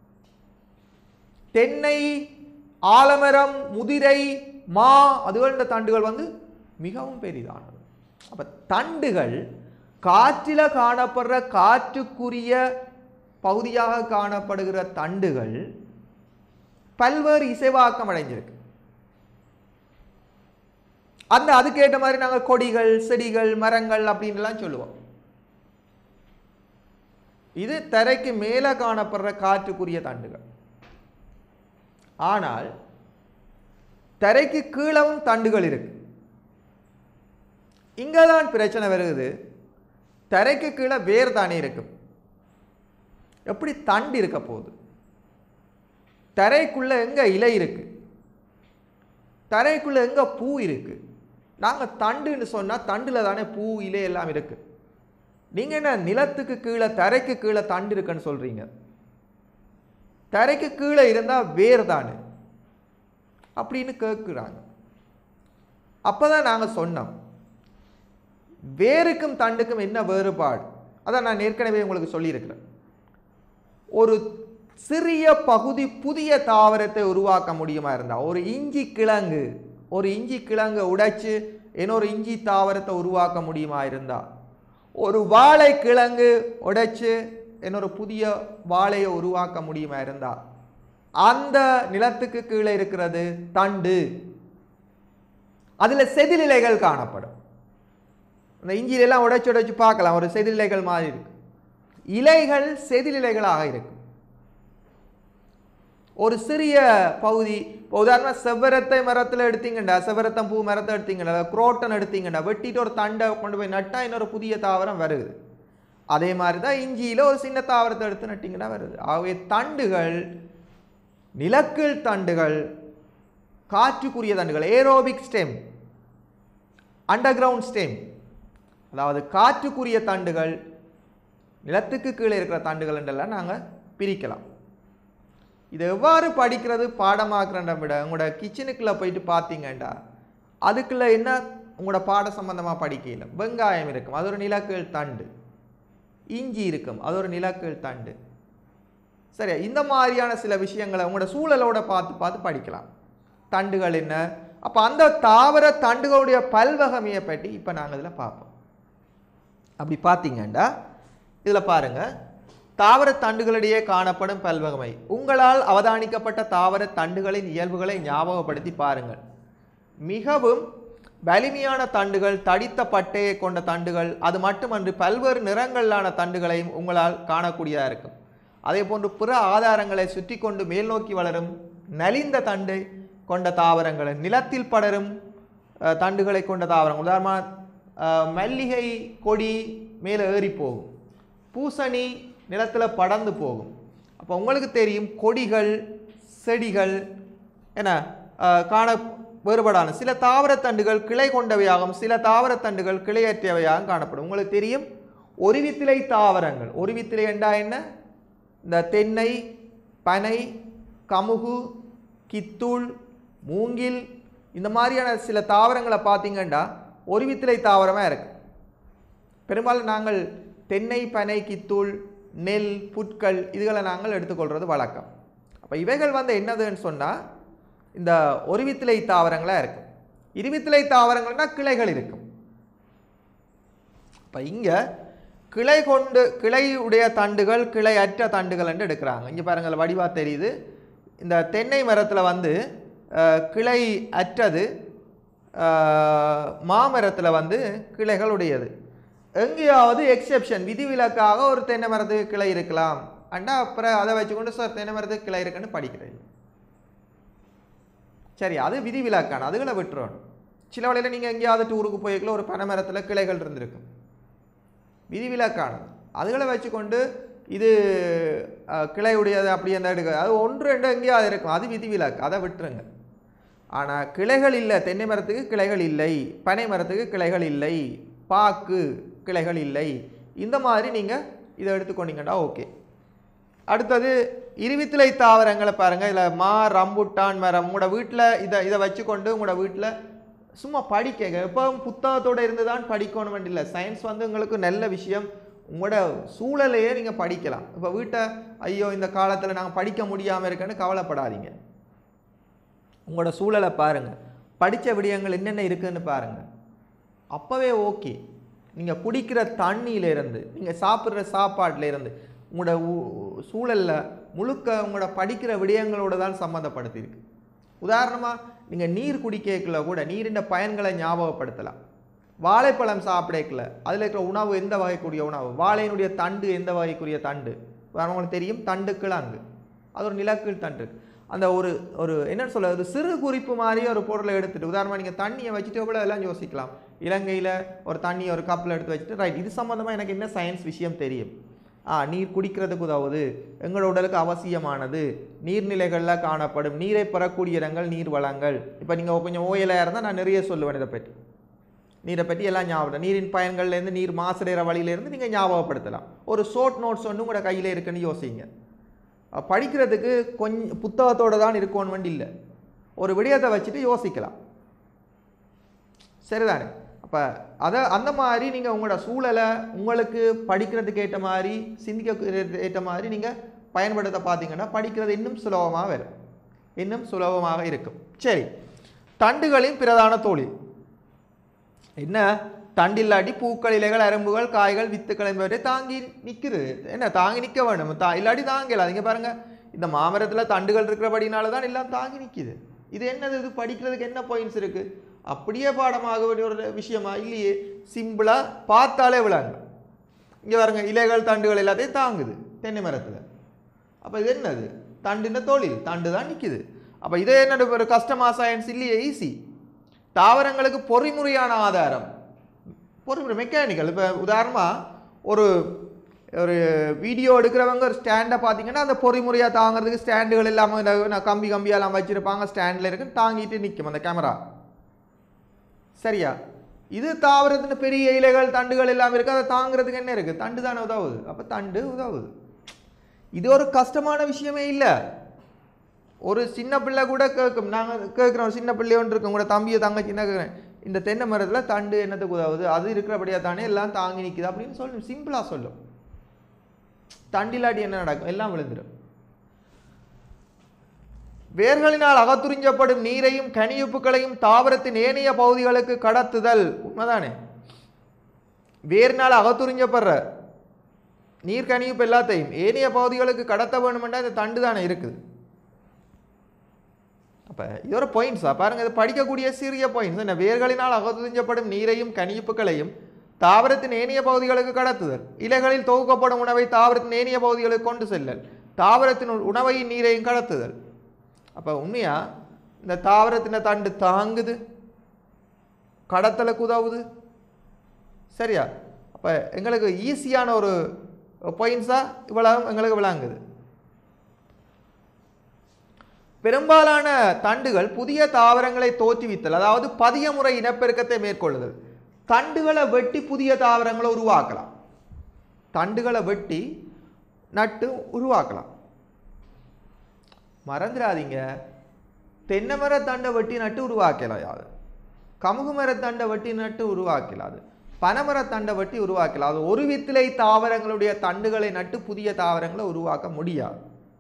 தென்னை ஆலமரம் முதிரை மா அதுகள தண்டுகள் வந்து மிகவும் பெரிதானது அப்போ தண்டுகள் காற்றில் காணப்படுற காற்றுக்குரிய பகுதியாக காணப்படுகிற தண்டுகள் பல்வேறு இசைவாக்கம் அடைஞ்சிருக்கு அந்த அதுக்கேற்ற மாதிரி நாங்கள் கொடிகள் செடிகள் மரங்கள் அப்படின்லாம் சொல்லுவோம் இது தரைக்கு மேலே காணப்படுற காற்றுக்குரிய தண்டுகள் ஆனால் தரைக்கு கீழவும் தண்டுகள் இருக்கு இங்கே தான் பிரச்சனை வருது தரைக்கு கீழே வேர் தானே இருக்கும் எப்படி தண்டு இருக்க போகுது தரைக்குள்ள எங்க இலை இருக்கு தரைக்குள்ள எங்க பூ இருக்கு நாங்க தண்டுன்னு சொன்னா தண்டுல தானே பூ இலை எல்லாம் இருக்கு நீங்க என்ன நிலத்துக்கு கீழே தரைக்கு கீழே தண்டு இருக்குன்னு சொல்றீங்க தரைக்கு கீழே இருந்தா வேர் தானே அப்படின்னு கேட்குறாங்க அப்பதான் நாங்க சொன்னோம் வேருக்கும் தண்டுக்கும் என்ன வேறுபாடு அதான் நான் ஏற்கனவே உங்களுக்கு சொல்லியிருக்கிறேன் ஒரு சிறிய பகுதி புதிய தாவரத்தை உருவாக்க முடியுமா இருந்தா ஒரு இஞ்சி கிழங்கு ஒரு இஞ்சி கிழங்கு உடைச்சு இன்னொரு இஞ்சி தாவரத்தை உருவாக்க முடியுமா இருந்தா ஒரு வாழை கிழங்கு உடைச்சு இன்னொரு புதிய வாழையை உருவாக்க முடியுமா இருந்தா அந்த நிலத்துக்கு கீழே இருக்கிறது தண்டு அதுல செதிலிலைகள் காணப்படும் அந்த இஞ்சிலெல்லாம் உடைச்சு உடைச்சு பார்க்கலாம் ஒரு செதிலிலைகள் மாதிரி இருக்கு இலைகள் செதிலிலைகளாக இருக்கும் ஒரு சிறிய பகுதி இப்போ உதாரணமாக செவ்வரத்தை மரத்தில் எடுத்தீங்கண்டா செவ்வரத்தம் பூ மரத்தை எடுத்தீங்கடா குரோட்டன் எடுத்தீங்கடா வெட்டிட்டு ஒரு தண்டை கொண்டு போய் நட்டா இன்னொரு புதிய தாவரம் வருது அதே மாதிரி தான் இஞ்சியில் ஒரு சின்ன தாவரத்தை எடுத்து நட்டிங்கன்னா வருது ஆகவே தண்டுகள் நிலக்கீழ் தண்டுகள் காற்றுக்குரிய தண்டுகள் aerobic stem underground stem அதாவது காற்றுக்குரிய தண்டுகள் நிலத்துக்கு கீழே இருக்கிற தண்டுகள் என்றெல்லாம் நாங்கள் பிரிக்கலாம் இதை எவ்வாறு படிக்கிறது பாடமாக்குறத விட உங்களோட கிச்சனுக்குள்ளே போயிட்டு பார்த்தீங்கண்டா அதுக்குள்ள என்ன உங்களோட பாட சம்பந்தமாக படிக்கல வெங்காயம் இருக்கும் அது ஒரு நிலக்கீழ் தண்டு இஞ்சி இருக்கும் அது ஒரு நிலக்கீழ் தண்டு சரி இந்த மாதிரியான சில விஷயங்களை உங்களோட சூழலோட பார்த்து பார்த்து படிக்கலாம் தண்டுகள் என்ன அப்போ அந்த தாவர தண்டுகளுடைய பல்வகமையை பற்றி இப்போ நாங்கள் இதில் பார்ப்போம் அப்படி பார்த்தீங்கன்னா இதில் பாருங்க தாவர தண்டுகளிடையே காணப்படும் பல்வகமை உங்களால் அவதானிக்கப்பட்ட தாவர தண்டுகளின் இயல்புகளை ஞாபகப்படுத்தி பாருங்கள் மிகவும் வலிமையான தண்டுகள் தடித்த பட்டையை கொண்ட தண்டுகள் அது மட்டுமன்றி பல்வேறு நிறங்களிலான தண்டுகளையும் உங்களால் காணக்கூடியதாக இருக்கும் அதே போன்று பிற ஆதாரங்களை சுற்றி கொண்டு மேல் நோக்கி வளரும் நலிந்த தண்டை கொண்ட தாவரங்கள் நிலத்தில் படரும் அஹ், தண்டுகளை கொண்ட தாவரம் உதாரணமாக அஹ், மல்லிகை கொடி மேலே ஏறி போகும் பூசணி நிலத்தில் படர்ந்து போகும் அப்போ உங்களுக்கு தெரியும் கொடிகள் செடிகள் என்ன அஹ், காண வேறுபாடான சில தாவரத்தண்டுகள் கிளை கொண்டவையாகவும் சில தாவரத்தண்டுகள் கிளையற்றவையாகவும் காணப்படும் உங்களுக்கு தெரியும் ஒருவித்திலை தாவரங்கள் ஒருவித்திலை என்றா என்ன இந்த தென்னை பனை கமுகு கித்தூள் மூங்கில் இந்த மாதிரியான சில தாவரங்களை பார்த்தீங்கன்னா ஒருவித்திலை தாவரமாக இருக்கு பெரும்பாலும் நாங்கள் தென்னை பனை கித்தூள் நெல் புட்கள் இதுகளை நாங்கள் எடுத்துக்கொள்கிறது வழக்கம் அப்போ இவைகள் வந்து என்னதுன்னு சொன்னால் இந்த ஒருவித்திலை தாவரங்களாக இருக்கும் இருவித்திலை தாவரங்கள்னா கிளைகள் இருக்கும் இப்போ இங்கே கிளை கொண்டு கிளையுடைய தண்டுகள் கிளை அற்ற தண்டுகள் என்று எடுக்கிறாங்க இங்கே பாருங்கள் வடிவா தெரியுது இந்த தென்னை மரத்தில் வந்து அஹ், கிளை அற்றது அஹ், மாமரத்தில் வந்து கிளைகள் உடையது எங்கேயாவது எக்ஸெப்ஷன் விதிவிலக்காக ஒரு தென்னை மரத்துக்கு கிளை இருக்கலாம் அண்டா அப்புறம் அதை வச்சுக்கொண்டு சார் தென்னை மரத்துக்கு கிளை இருக்குன்னு படிக்கிறேன் சரி அது விதிவிலக்கான அதுகளை விட்டுறணும் சில வேளையில் நீங்கள் எங்கேயாவது டூருக்கு போய்க்கல ஒரு பனை மரத்தில் கிளைகள் இருந்திருக்கும் விதிவிலக்கானது அதுகளை வச்சுக்கொண்டு இது அஹ், கிளையுடையது அப்படி அந்த எடுக்க அது ஒன்று ரெண்டு எங்கேயாவது இருக்கும் அது விதிவிலக்கு அதை விட்டுருங்க ஆனால் கிளைகள் இல்லை தென்னை மரத்துக்கு கிளைகள் இல்லை பனை மரத்துக்கு கிளைகள் இல்லை பாக்கு கிளைகள் இல்லை இந்த மாதிரி நீங்கள் இதை எடுத்துக்கொண்டீங்கன்னா ஓகே அடுத்தது இருவித்திலை தாவரங்களை பாருங்கள் இதில் மா ரம்புட்டான் மரம் உங்களோட வீட்டில் இதை இதை வச்சுக்கொண்டு உங்களோட வீட்டில் சும்மா படிக்கங்க எப்பவும் புத்தகத்தோடு இருந்து தான் படிக்கணும் இல்லை சயின்ஸ் வந்து உங்களுக்கு நல்ல விஷயம் உங்களோட சூழலையே நீங்கள் படிக்கலாம் இப்போ வீட்டை ஐயோ இந்த காலத்தில் நாங்கள் படிக்க முடியாமல் இருக்கேன்னு கவலைப்படாதீங்க உங்களோட சூழலை பாருங்கள் படித்த விடயங்கள் என்னென்ன இருக்குன்னு பாருங்கள் அப்போவே ஓகே நீங்கள் குடிக்கிற தண்ணியிலேருந்து நீங்கள் சாப்பிட்ற சாப்பாட்டில் இருந்து உங்களோட ஊ- சூழல்ல முழுக்க உங்களோட படிக்கிற விடயங்களோட தான் சம்மந்தப்படுத்தியிருக்கு உதாரணமாக நீங்கள் நீர் குடிக்கல கூட நீரின் பயன்களை ஞாபகப்படுத்தலாம் வாழைப்பழம் சாப்பிடக்கல அதில் இருக்கிற உணவு எந்த வகைக்குரிய உணவு வாழையினுடைய தண்டு எந்த வகைக்குரிய தண்டு வேற உங்களுக்கு தெரியும் தண்டு கிழங்கு அது ஒரு நிலக்கீழ் தண்டு அந்த ஒரு ஒரு என்ன சொல்ல ஒரு சிறு குறிப்பு மாதிரி ஒரு பொருளை எடுத்துட்டு உதாரணமாக நீங்கள் தண்ணியை வச்சுட்டு எவ்வளோ எல்லாம் யோசிக்கலாம் இலங்கையில் ஒரு தண்ணியை ஒரு கப்பில் எடுத்து வச்சுட்டு ரைட் இது சம்மந்தமாக எனக்கு என்ன சயின்ஸ் விஷயம் தெரியும் ஆ நீர் குடிக்கிறதுக்கு உதவுது எங்களோட உடலுக்கு அவசியமானது நீர்நிலைகளில் காணப்படும் நீரை பெறக்கூடிய இடங்கள் நீர் வளங்கள் இப்போ நீங்கள் கொஞ்சம் ஓயலாக இருந்தால் நான் நிறைய சொல்லுவேன் இதை பற்றி நீரை பற்றி எல்லாம் ஞாபகம் நீரின் பயன்கள்லேருந்து நீர் மாசடைகிற வழியிலேருந்து நீங்கள் ஞாபகப்படுத்தலாம் ஒரு ஷோர்ட் நோட்ஸ் ஒன்று உங்களோட கையில் இருக்குன்னு யோசிங்க அஹ் படிக்கிறதுக்கு கொஞ்சம் புத்தகத்தோடு தான் இருக்கணும் இல்லை ஒரு விடயத்தை வச்சுட்டு யோசிக்கலாம் சரிதானே அப்போ அதை அந்த மாதிரி நீங்கள் உங்களோட சூழலை உங்களுக்கு படிக்கிறதுக்கு ஏற்ற மாதிரி சிந்திக்க ஏற்ற மாதிரி நீங்கள் பயன்படுத்த பார்த்தீங்கன்னா படிக்கிறது இன்னும் சுலபமாக வரும் இன்னும் சுலபமாக இருக்கும் சரி தண்டுகளின் பிரதான தொழில் என்ன தண்டில்லாட்டி பூக்கள் இலைகள் அரும்புகள் காய்கள் வித்துக்கள் என்பவற்றை தாங்கி நிற்கிறது என்ன தாங்கி நிற்க வேண்டும் தா இல்லாட்டி தாங்கல இங்க பாருங்க இந்த மாமரத்தில் தண்டுகள் இருக்கிறபடினால தான் எல்லாம் தாங்கி நிற்கிது இது என்னது இது படிக்கிறதுக்கு என்ன பாயிண்ட்ஸ் இருக்கு அப்படியே பாடமாக வேண்டிய ஒரு விஷயமா இல்லையே சிம்பிளா பார்த்தாலே விளாங்க இங்க பாருங்க இலைகள் தண்டுகள் எல்லாத்தையும் தாங்குது தென்னை மரத்தில் அப்போ இது என்னது தண்டுன தொழில் தண்டு தான் நிற்கிது அப்போ இதே என்னது ஒரு கஸ்டமா சயின்ஸ் இல்லையே ஈஸி தாவரங்களுக்கு பொறிமுறையான ஆதாரம் பொறிமுறை மெக்கானிக்கல் இப்போ உதாரணமாக ஒரு ஒரு வீடியோ எடுக்கிறவங்க ஒரு ஸ்டாண்டை பார்த்தீங்கன்னா அந்த பொறிமுறையாக தாங்கிறதுக்கு ஸ்டாண்டுகள் இல்லாமல் இந்த நான் கம்பி கம்பியெல்லாம் வச்சுருப்பாங்க ஸ்டாண்டில் இருக்கு தாங்கிட்டு நிற்கும் அந்த கேமரா சரியா இது தாவரத்தின் பெரிய இலைகள் தண்டுகள் எல்லாம் இருக்குது அதை தாங்கிறதுக்கு என்ன இருக்குது தண்டு தானே உதவுது அப்போ தண்டு உதவுது இது ஒரு கஷ்டமான விஷயமே இல்லை ஒரு சின்ன பிள்ளை கூட கேட்கும் நாங்கள் கேட்குறோம் சின்ன பிள்ளை ஒன்று இருக்கும் கூட தம்பியை தங்கச்சி என்ன கேட்குறேன் இந்த தென்னை மரத்தில் தண்டு என்னத்துக்கு உதவுது அது இருக்கிறபடியா தானே எல்லாம் தாங்கி நிற்குது அப்படின்னு சொல்லும் சிம்பிளாக சொல்லும் தண்டிலாட்டி என்ன நடக்கும் எல்லாம் விழுந்துடும் வேர்களினால் அகத்துறிஞ்சப்படும் நீரையும் கனியுப்புகளையும் தாவரத்தின் ஏனைய பகுதிகளுக்கு கடத்துதல் உண்மைதானே வேர்னால் அகத்துறிஞ்சப்படுற நீர் கனியுப்பு எல்லாத்தையும் ஏனைய பகுதிகளுக்கு கடத்த வேணுமெண்டா இந்த தண்டு தானே இருக்குது அப்போ இது ஒரு பாயிண்ட்ஸா பாருங்க இது படிக்கக்கூடிய சிறிய பாயிண்ட்ஸ் என்ன வேர்களினால் அகத்துறிஞ்சப்படும் நீரையும் கனியுப்புகளையும் தாவரத்தின் ஏனைய பகுதிகளுக்கு கடத்துதல் இலைகளில் தொகுக்கப்படும் உணவை தாவரத்தின் ஏனைய பகுதிகளுக்கு கொண்டு செல்லல் தாவரத்தின் உணவையும் நீரையும் கடத்துதல் அப்போ உண்மையா இந்த தாவரத்தின் தண்டு தாங்குது கடத்தலுக்கு உதவுது சரியா அப்போ எங்களுக்கு ஈஸியான ஒரு பாயிண்ட்ஸாக இவ்வளவு எங்களுக்கு விளங்குது பெரும்பாலான தண்டுகள் புதிய தாவரங்களை தோற்றுவித்தல் அதாவது பதிய முறை இனப்பெருக்கத்தை மேற்கொள்ளுதல் தண்டுகளை வெட்டி புதிய தாவரங்களை உருவாக்கலாம் தண்டுகளை வெட்டி நட்டு உருவாக்கலாம் மறந்துடாதீங்க தென்னை மரத்தண்டை வெட்டி நட்டு உருவாக்கலாம் யாது கமுகு மரத்தண்டை வெட்டி நட்டு உருவாக்கலாம் அது பனைமரத்தண்டை வெட்டி உருவாக்கலாம் அது ஒரு வித்திலை தாவரங்களுடைய தண்டுகளை நட்டு புதிய தாவரங்களை உருவாக்க முடியாது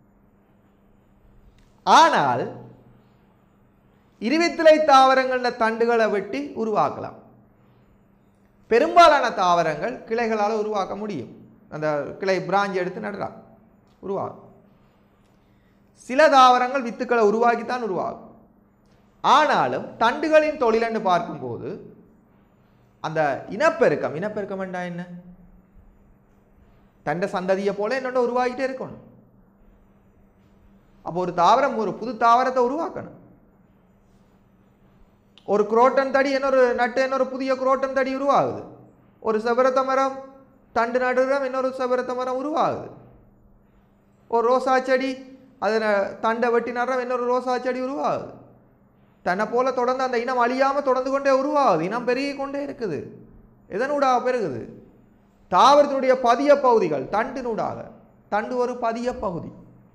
ஆனால் இருவித்திலை தாவரங்கள தண்டுகளை வெட்டி உருவாக்கலாம் பெரும்பாலான தாவரங்கள் கிளைகளால் உருவாக்க முடியும் அந்த கிளை பிராஞ்ச் எடுத்து நடலாம் உருவாகும் சில தாவரங்கள் வித்துக்களை உருவாக்கித்தான் உருவாகும் ஆனாலும் தண்டுகளின் தொழிலன்னு பார்க்கும்போது அந்த இனப்பெருக்கம் இனப்பெருக்கம் என்றா என்ன தண்டை சந்ததியை போல என்னோட உருவாகிட்டே இருக்கணும் அப்போ ஒரு தாவரம் ஒரு புது தாவரத்தை உருவாக்கணும் ஒரு குரோட்டன் தடி இன்னொரு நட்டு இன்னொரு புதிய குரோட்டன் தடி உருவாகுது ஒரு செவரத்த மரம் தண்டு நடுறம் இன்னொரு செவரத்த மரம் உருவாகுது ஒரு ரோசா செடி அதில் தண்டை வெட்டி நடுறம் இன்னொரு ரோசா செடி உருவாகுது தன்னை போல தொடர்ந்து அந்த இனம் அழியாமல் தொடர்ந்து கொண்டே உருவாகுது இனம் பெருகி கொண்டே இருக்குது எதனூடாக பெருகுது தாவரத்தினுடைய பதிய பகுதிகள் தண்டினூடாக தண்டு ஒரு பதிய பகுதி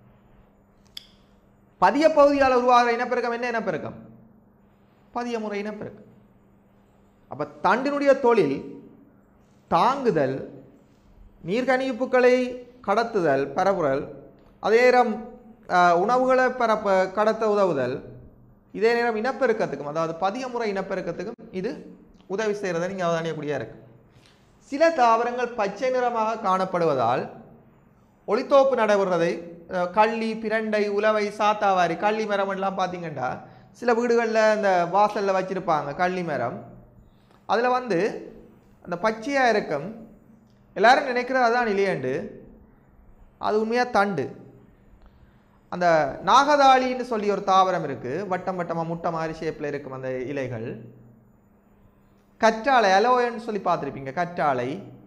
பதிய பகுதியால் உருவாகிற இனப்பெருக்கம் என்ன இனப்பெருக்கம் பதிய முறை இனப்பெருக்கம் அப்ப தண்டினுடைய தொழில் தாங்குதல் நீர்கணிப்புகளை கடத்துதல் பரப்புதல் அதே நேரம் ஆஹ், உணவுகளை பரப்ப கடத்த உதவுதல் இதே நேரம் இனப்பெருக்கத்துக்கும் அதாவது பதிய முறை இனப்பெருக்கத்துக்கும் இது உதவி செய்கிறத நீங்கள் அவதானியக்கூடியா இருக்கு சில தாவரங்கள் பச்சை நிறமாக காணப்படுவதால் ஒளித்தோப்பு நடைபெறுவதை அஹ், கள்ளி பிரண்டை உலவை சாத்தாவாரி கள்ளி மரம் எல்லாம் பார்த்தீங்கன்னா சில வீடுகளில் இந்த வாசலில் வச்சுருப்பாங்க கள்ளி மரம் அதில் வந்து அந்த பச்சையாக இருக்கும் எல்லாரும் நினைக்கிறது அதான் இல்லையாண்டு அது உண்மையாக தண்டு அந்த நாகதாளின்னு சொல்லி ஒரு தாவரம் இருக்குது வட்டம் வட்டமாக முட்டை மாதிரி ஷேப்பில் இருக்கும் அந்த இலைகள் கற்றாழை அலோயன்னு சொல்லி பார்த்துருப்பீங்க கற்றாழை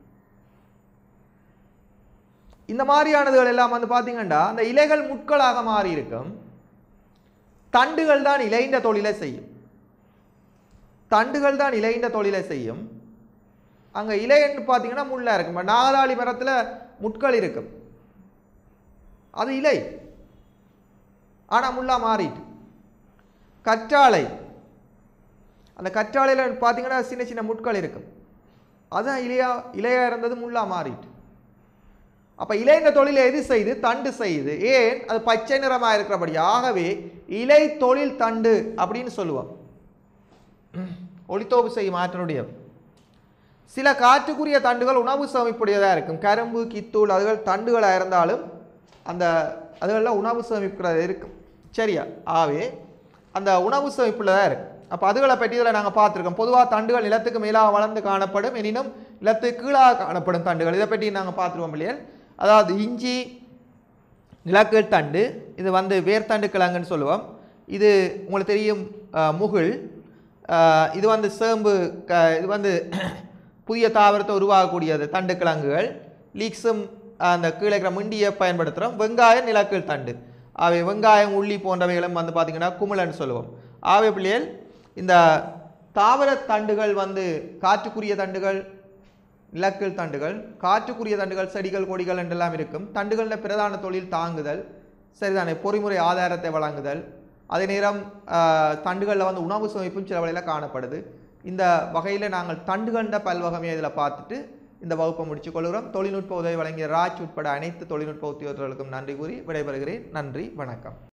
இந்த மாதிரியானதுகள் எல்லாம் வந்து பார்த்தீங்கன்னா அந்த இலைகள் முட்களாக மாறி இருக்கும் தண்டுகள் தான் இலைந்த தொழிலை செய்யும் தண்டுகள் தான் இலைந்த தொழிலை செய்யும் அங்கே இலைன்னு பார்த்தீங்கன்னா முள்ளா இருக்கும் இப்ப நாகதாளி மரத்தில் முட்கள் இருக்கும் அது இலை ஆனால் முள்ளா மாறிட்டு கற்றாழை அந்த கற்றாழையில் பார்த்தீங்கன்னா சின்ன சின்ன முட்கள் இருக்கும் அதான் இலையா இலையா இருந்தது முள்ளா மாறிட்டு அப்ப இலைந்த தொழிலை எது செய்து தண்டு செய்யுது ஏன் அது பச்சை நிறமா இருக்கிறபடி ஆகவே இலை தொழில் தண்டு அப்படின்னு சொல்லுவோம் ஒளித்தோப்பு செய்யும் ஆற்றலுடைய சில காற்றுக்குரிய தண்டுகள் உணவு சேமிப்புடையதாக இருக்கும் கரும்பு கித்தூள் அதுகள் தண்டுகளாக இருந்தாலும் அந்த அதுகளில் உணவு சேமிப்புறது இருக்கும் சரியா ஆகவே அந்த உணவு சேமிப்புல தான் இருக்கு அப்போ அதுகளை பற்றி இதில் நாங்கள் பார்த்துருக்கோம் பொதுவாக தண்டுகள் நிலத்துக்கு மேலாக வளர்ந்து காணப்படும் எனினும் நிலத்துக்கு கீழாக காணப்படும் தண்டுகள் இதை பற்றி நாங்கள் பார்த்துருவோம் இல்லையா அதாவது இஞ்சி நிலக்கீழ் தண்டு இது வந்து வேர்த்தண்டு கிழங்குன்னு சொல்லுவோம் இது உங்களுக்கு தெரியும் அஹ், முகில் அஹ், இது வந்து சேம்பு க இது வந்து புதிய தாவரத்தை உருவாகக்கூடியது தண்டு கிழங்குகள் லீக்ஸும் அந்த கீழே இருக்கிற மிண்டியை பயன்படுத்துகிறோம் வெங்காயம் நிலக்கீழ் தண்டு ஆகவே வெங்காயம் உள்ளி போன்றவைகளும் வந்து பார்த்திங்கன்னா குமிழன்னு சொல்லுவோம் ஆகவே பிள்ளைகள் இந்த தாவர தண்டுகள் வந்து காற்றுக்குரிய தண்டுகள் இலக்கில் தண்டுகள் காற்றுக்குரிய தண்டுகள் செடிகள் கொடிகள் என்றெல்லாம் இருக்கும் தண்டுகளின் பிரதான தொழில் தாங்குதல் சரிதானே பொறிமுறை ஆதாரத்தை வழங்குதல் அதே நேரம் ஆஹ், தண்டுகளில் வந்து உணவு சுமைப்பும் சில வகையில் காணப்படுது இந்த வகையில் நாங்கள் தண்டுகண்ட பல்வகமே இதில் பார்த்துட்டு இந்த வகுப்பை முடிச்சுக் கொள்கிறோம் தொழில்நுட்ப உதவி வழங்கிய ராஜ் உட்பட அனைத்து தொழில்நுட்ப உத்தியோகர்களுக்கும் நன்றி கூறி விடைபெறுகிறேன் நன்றி வணக்கம்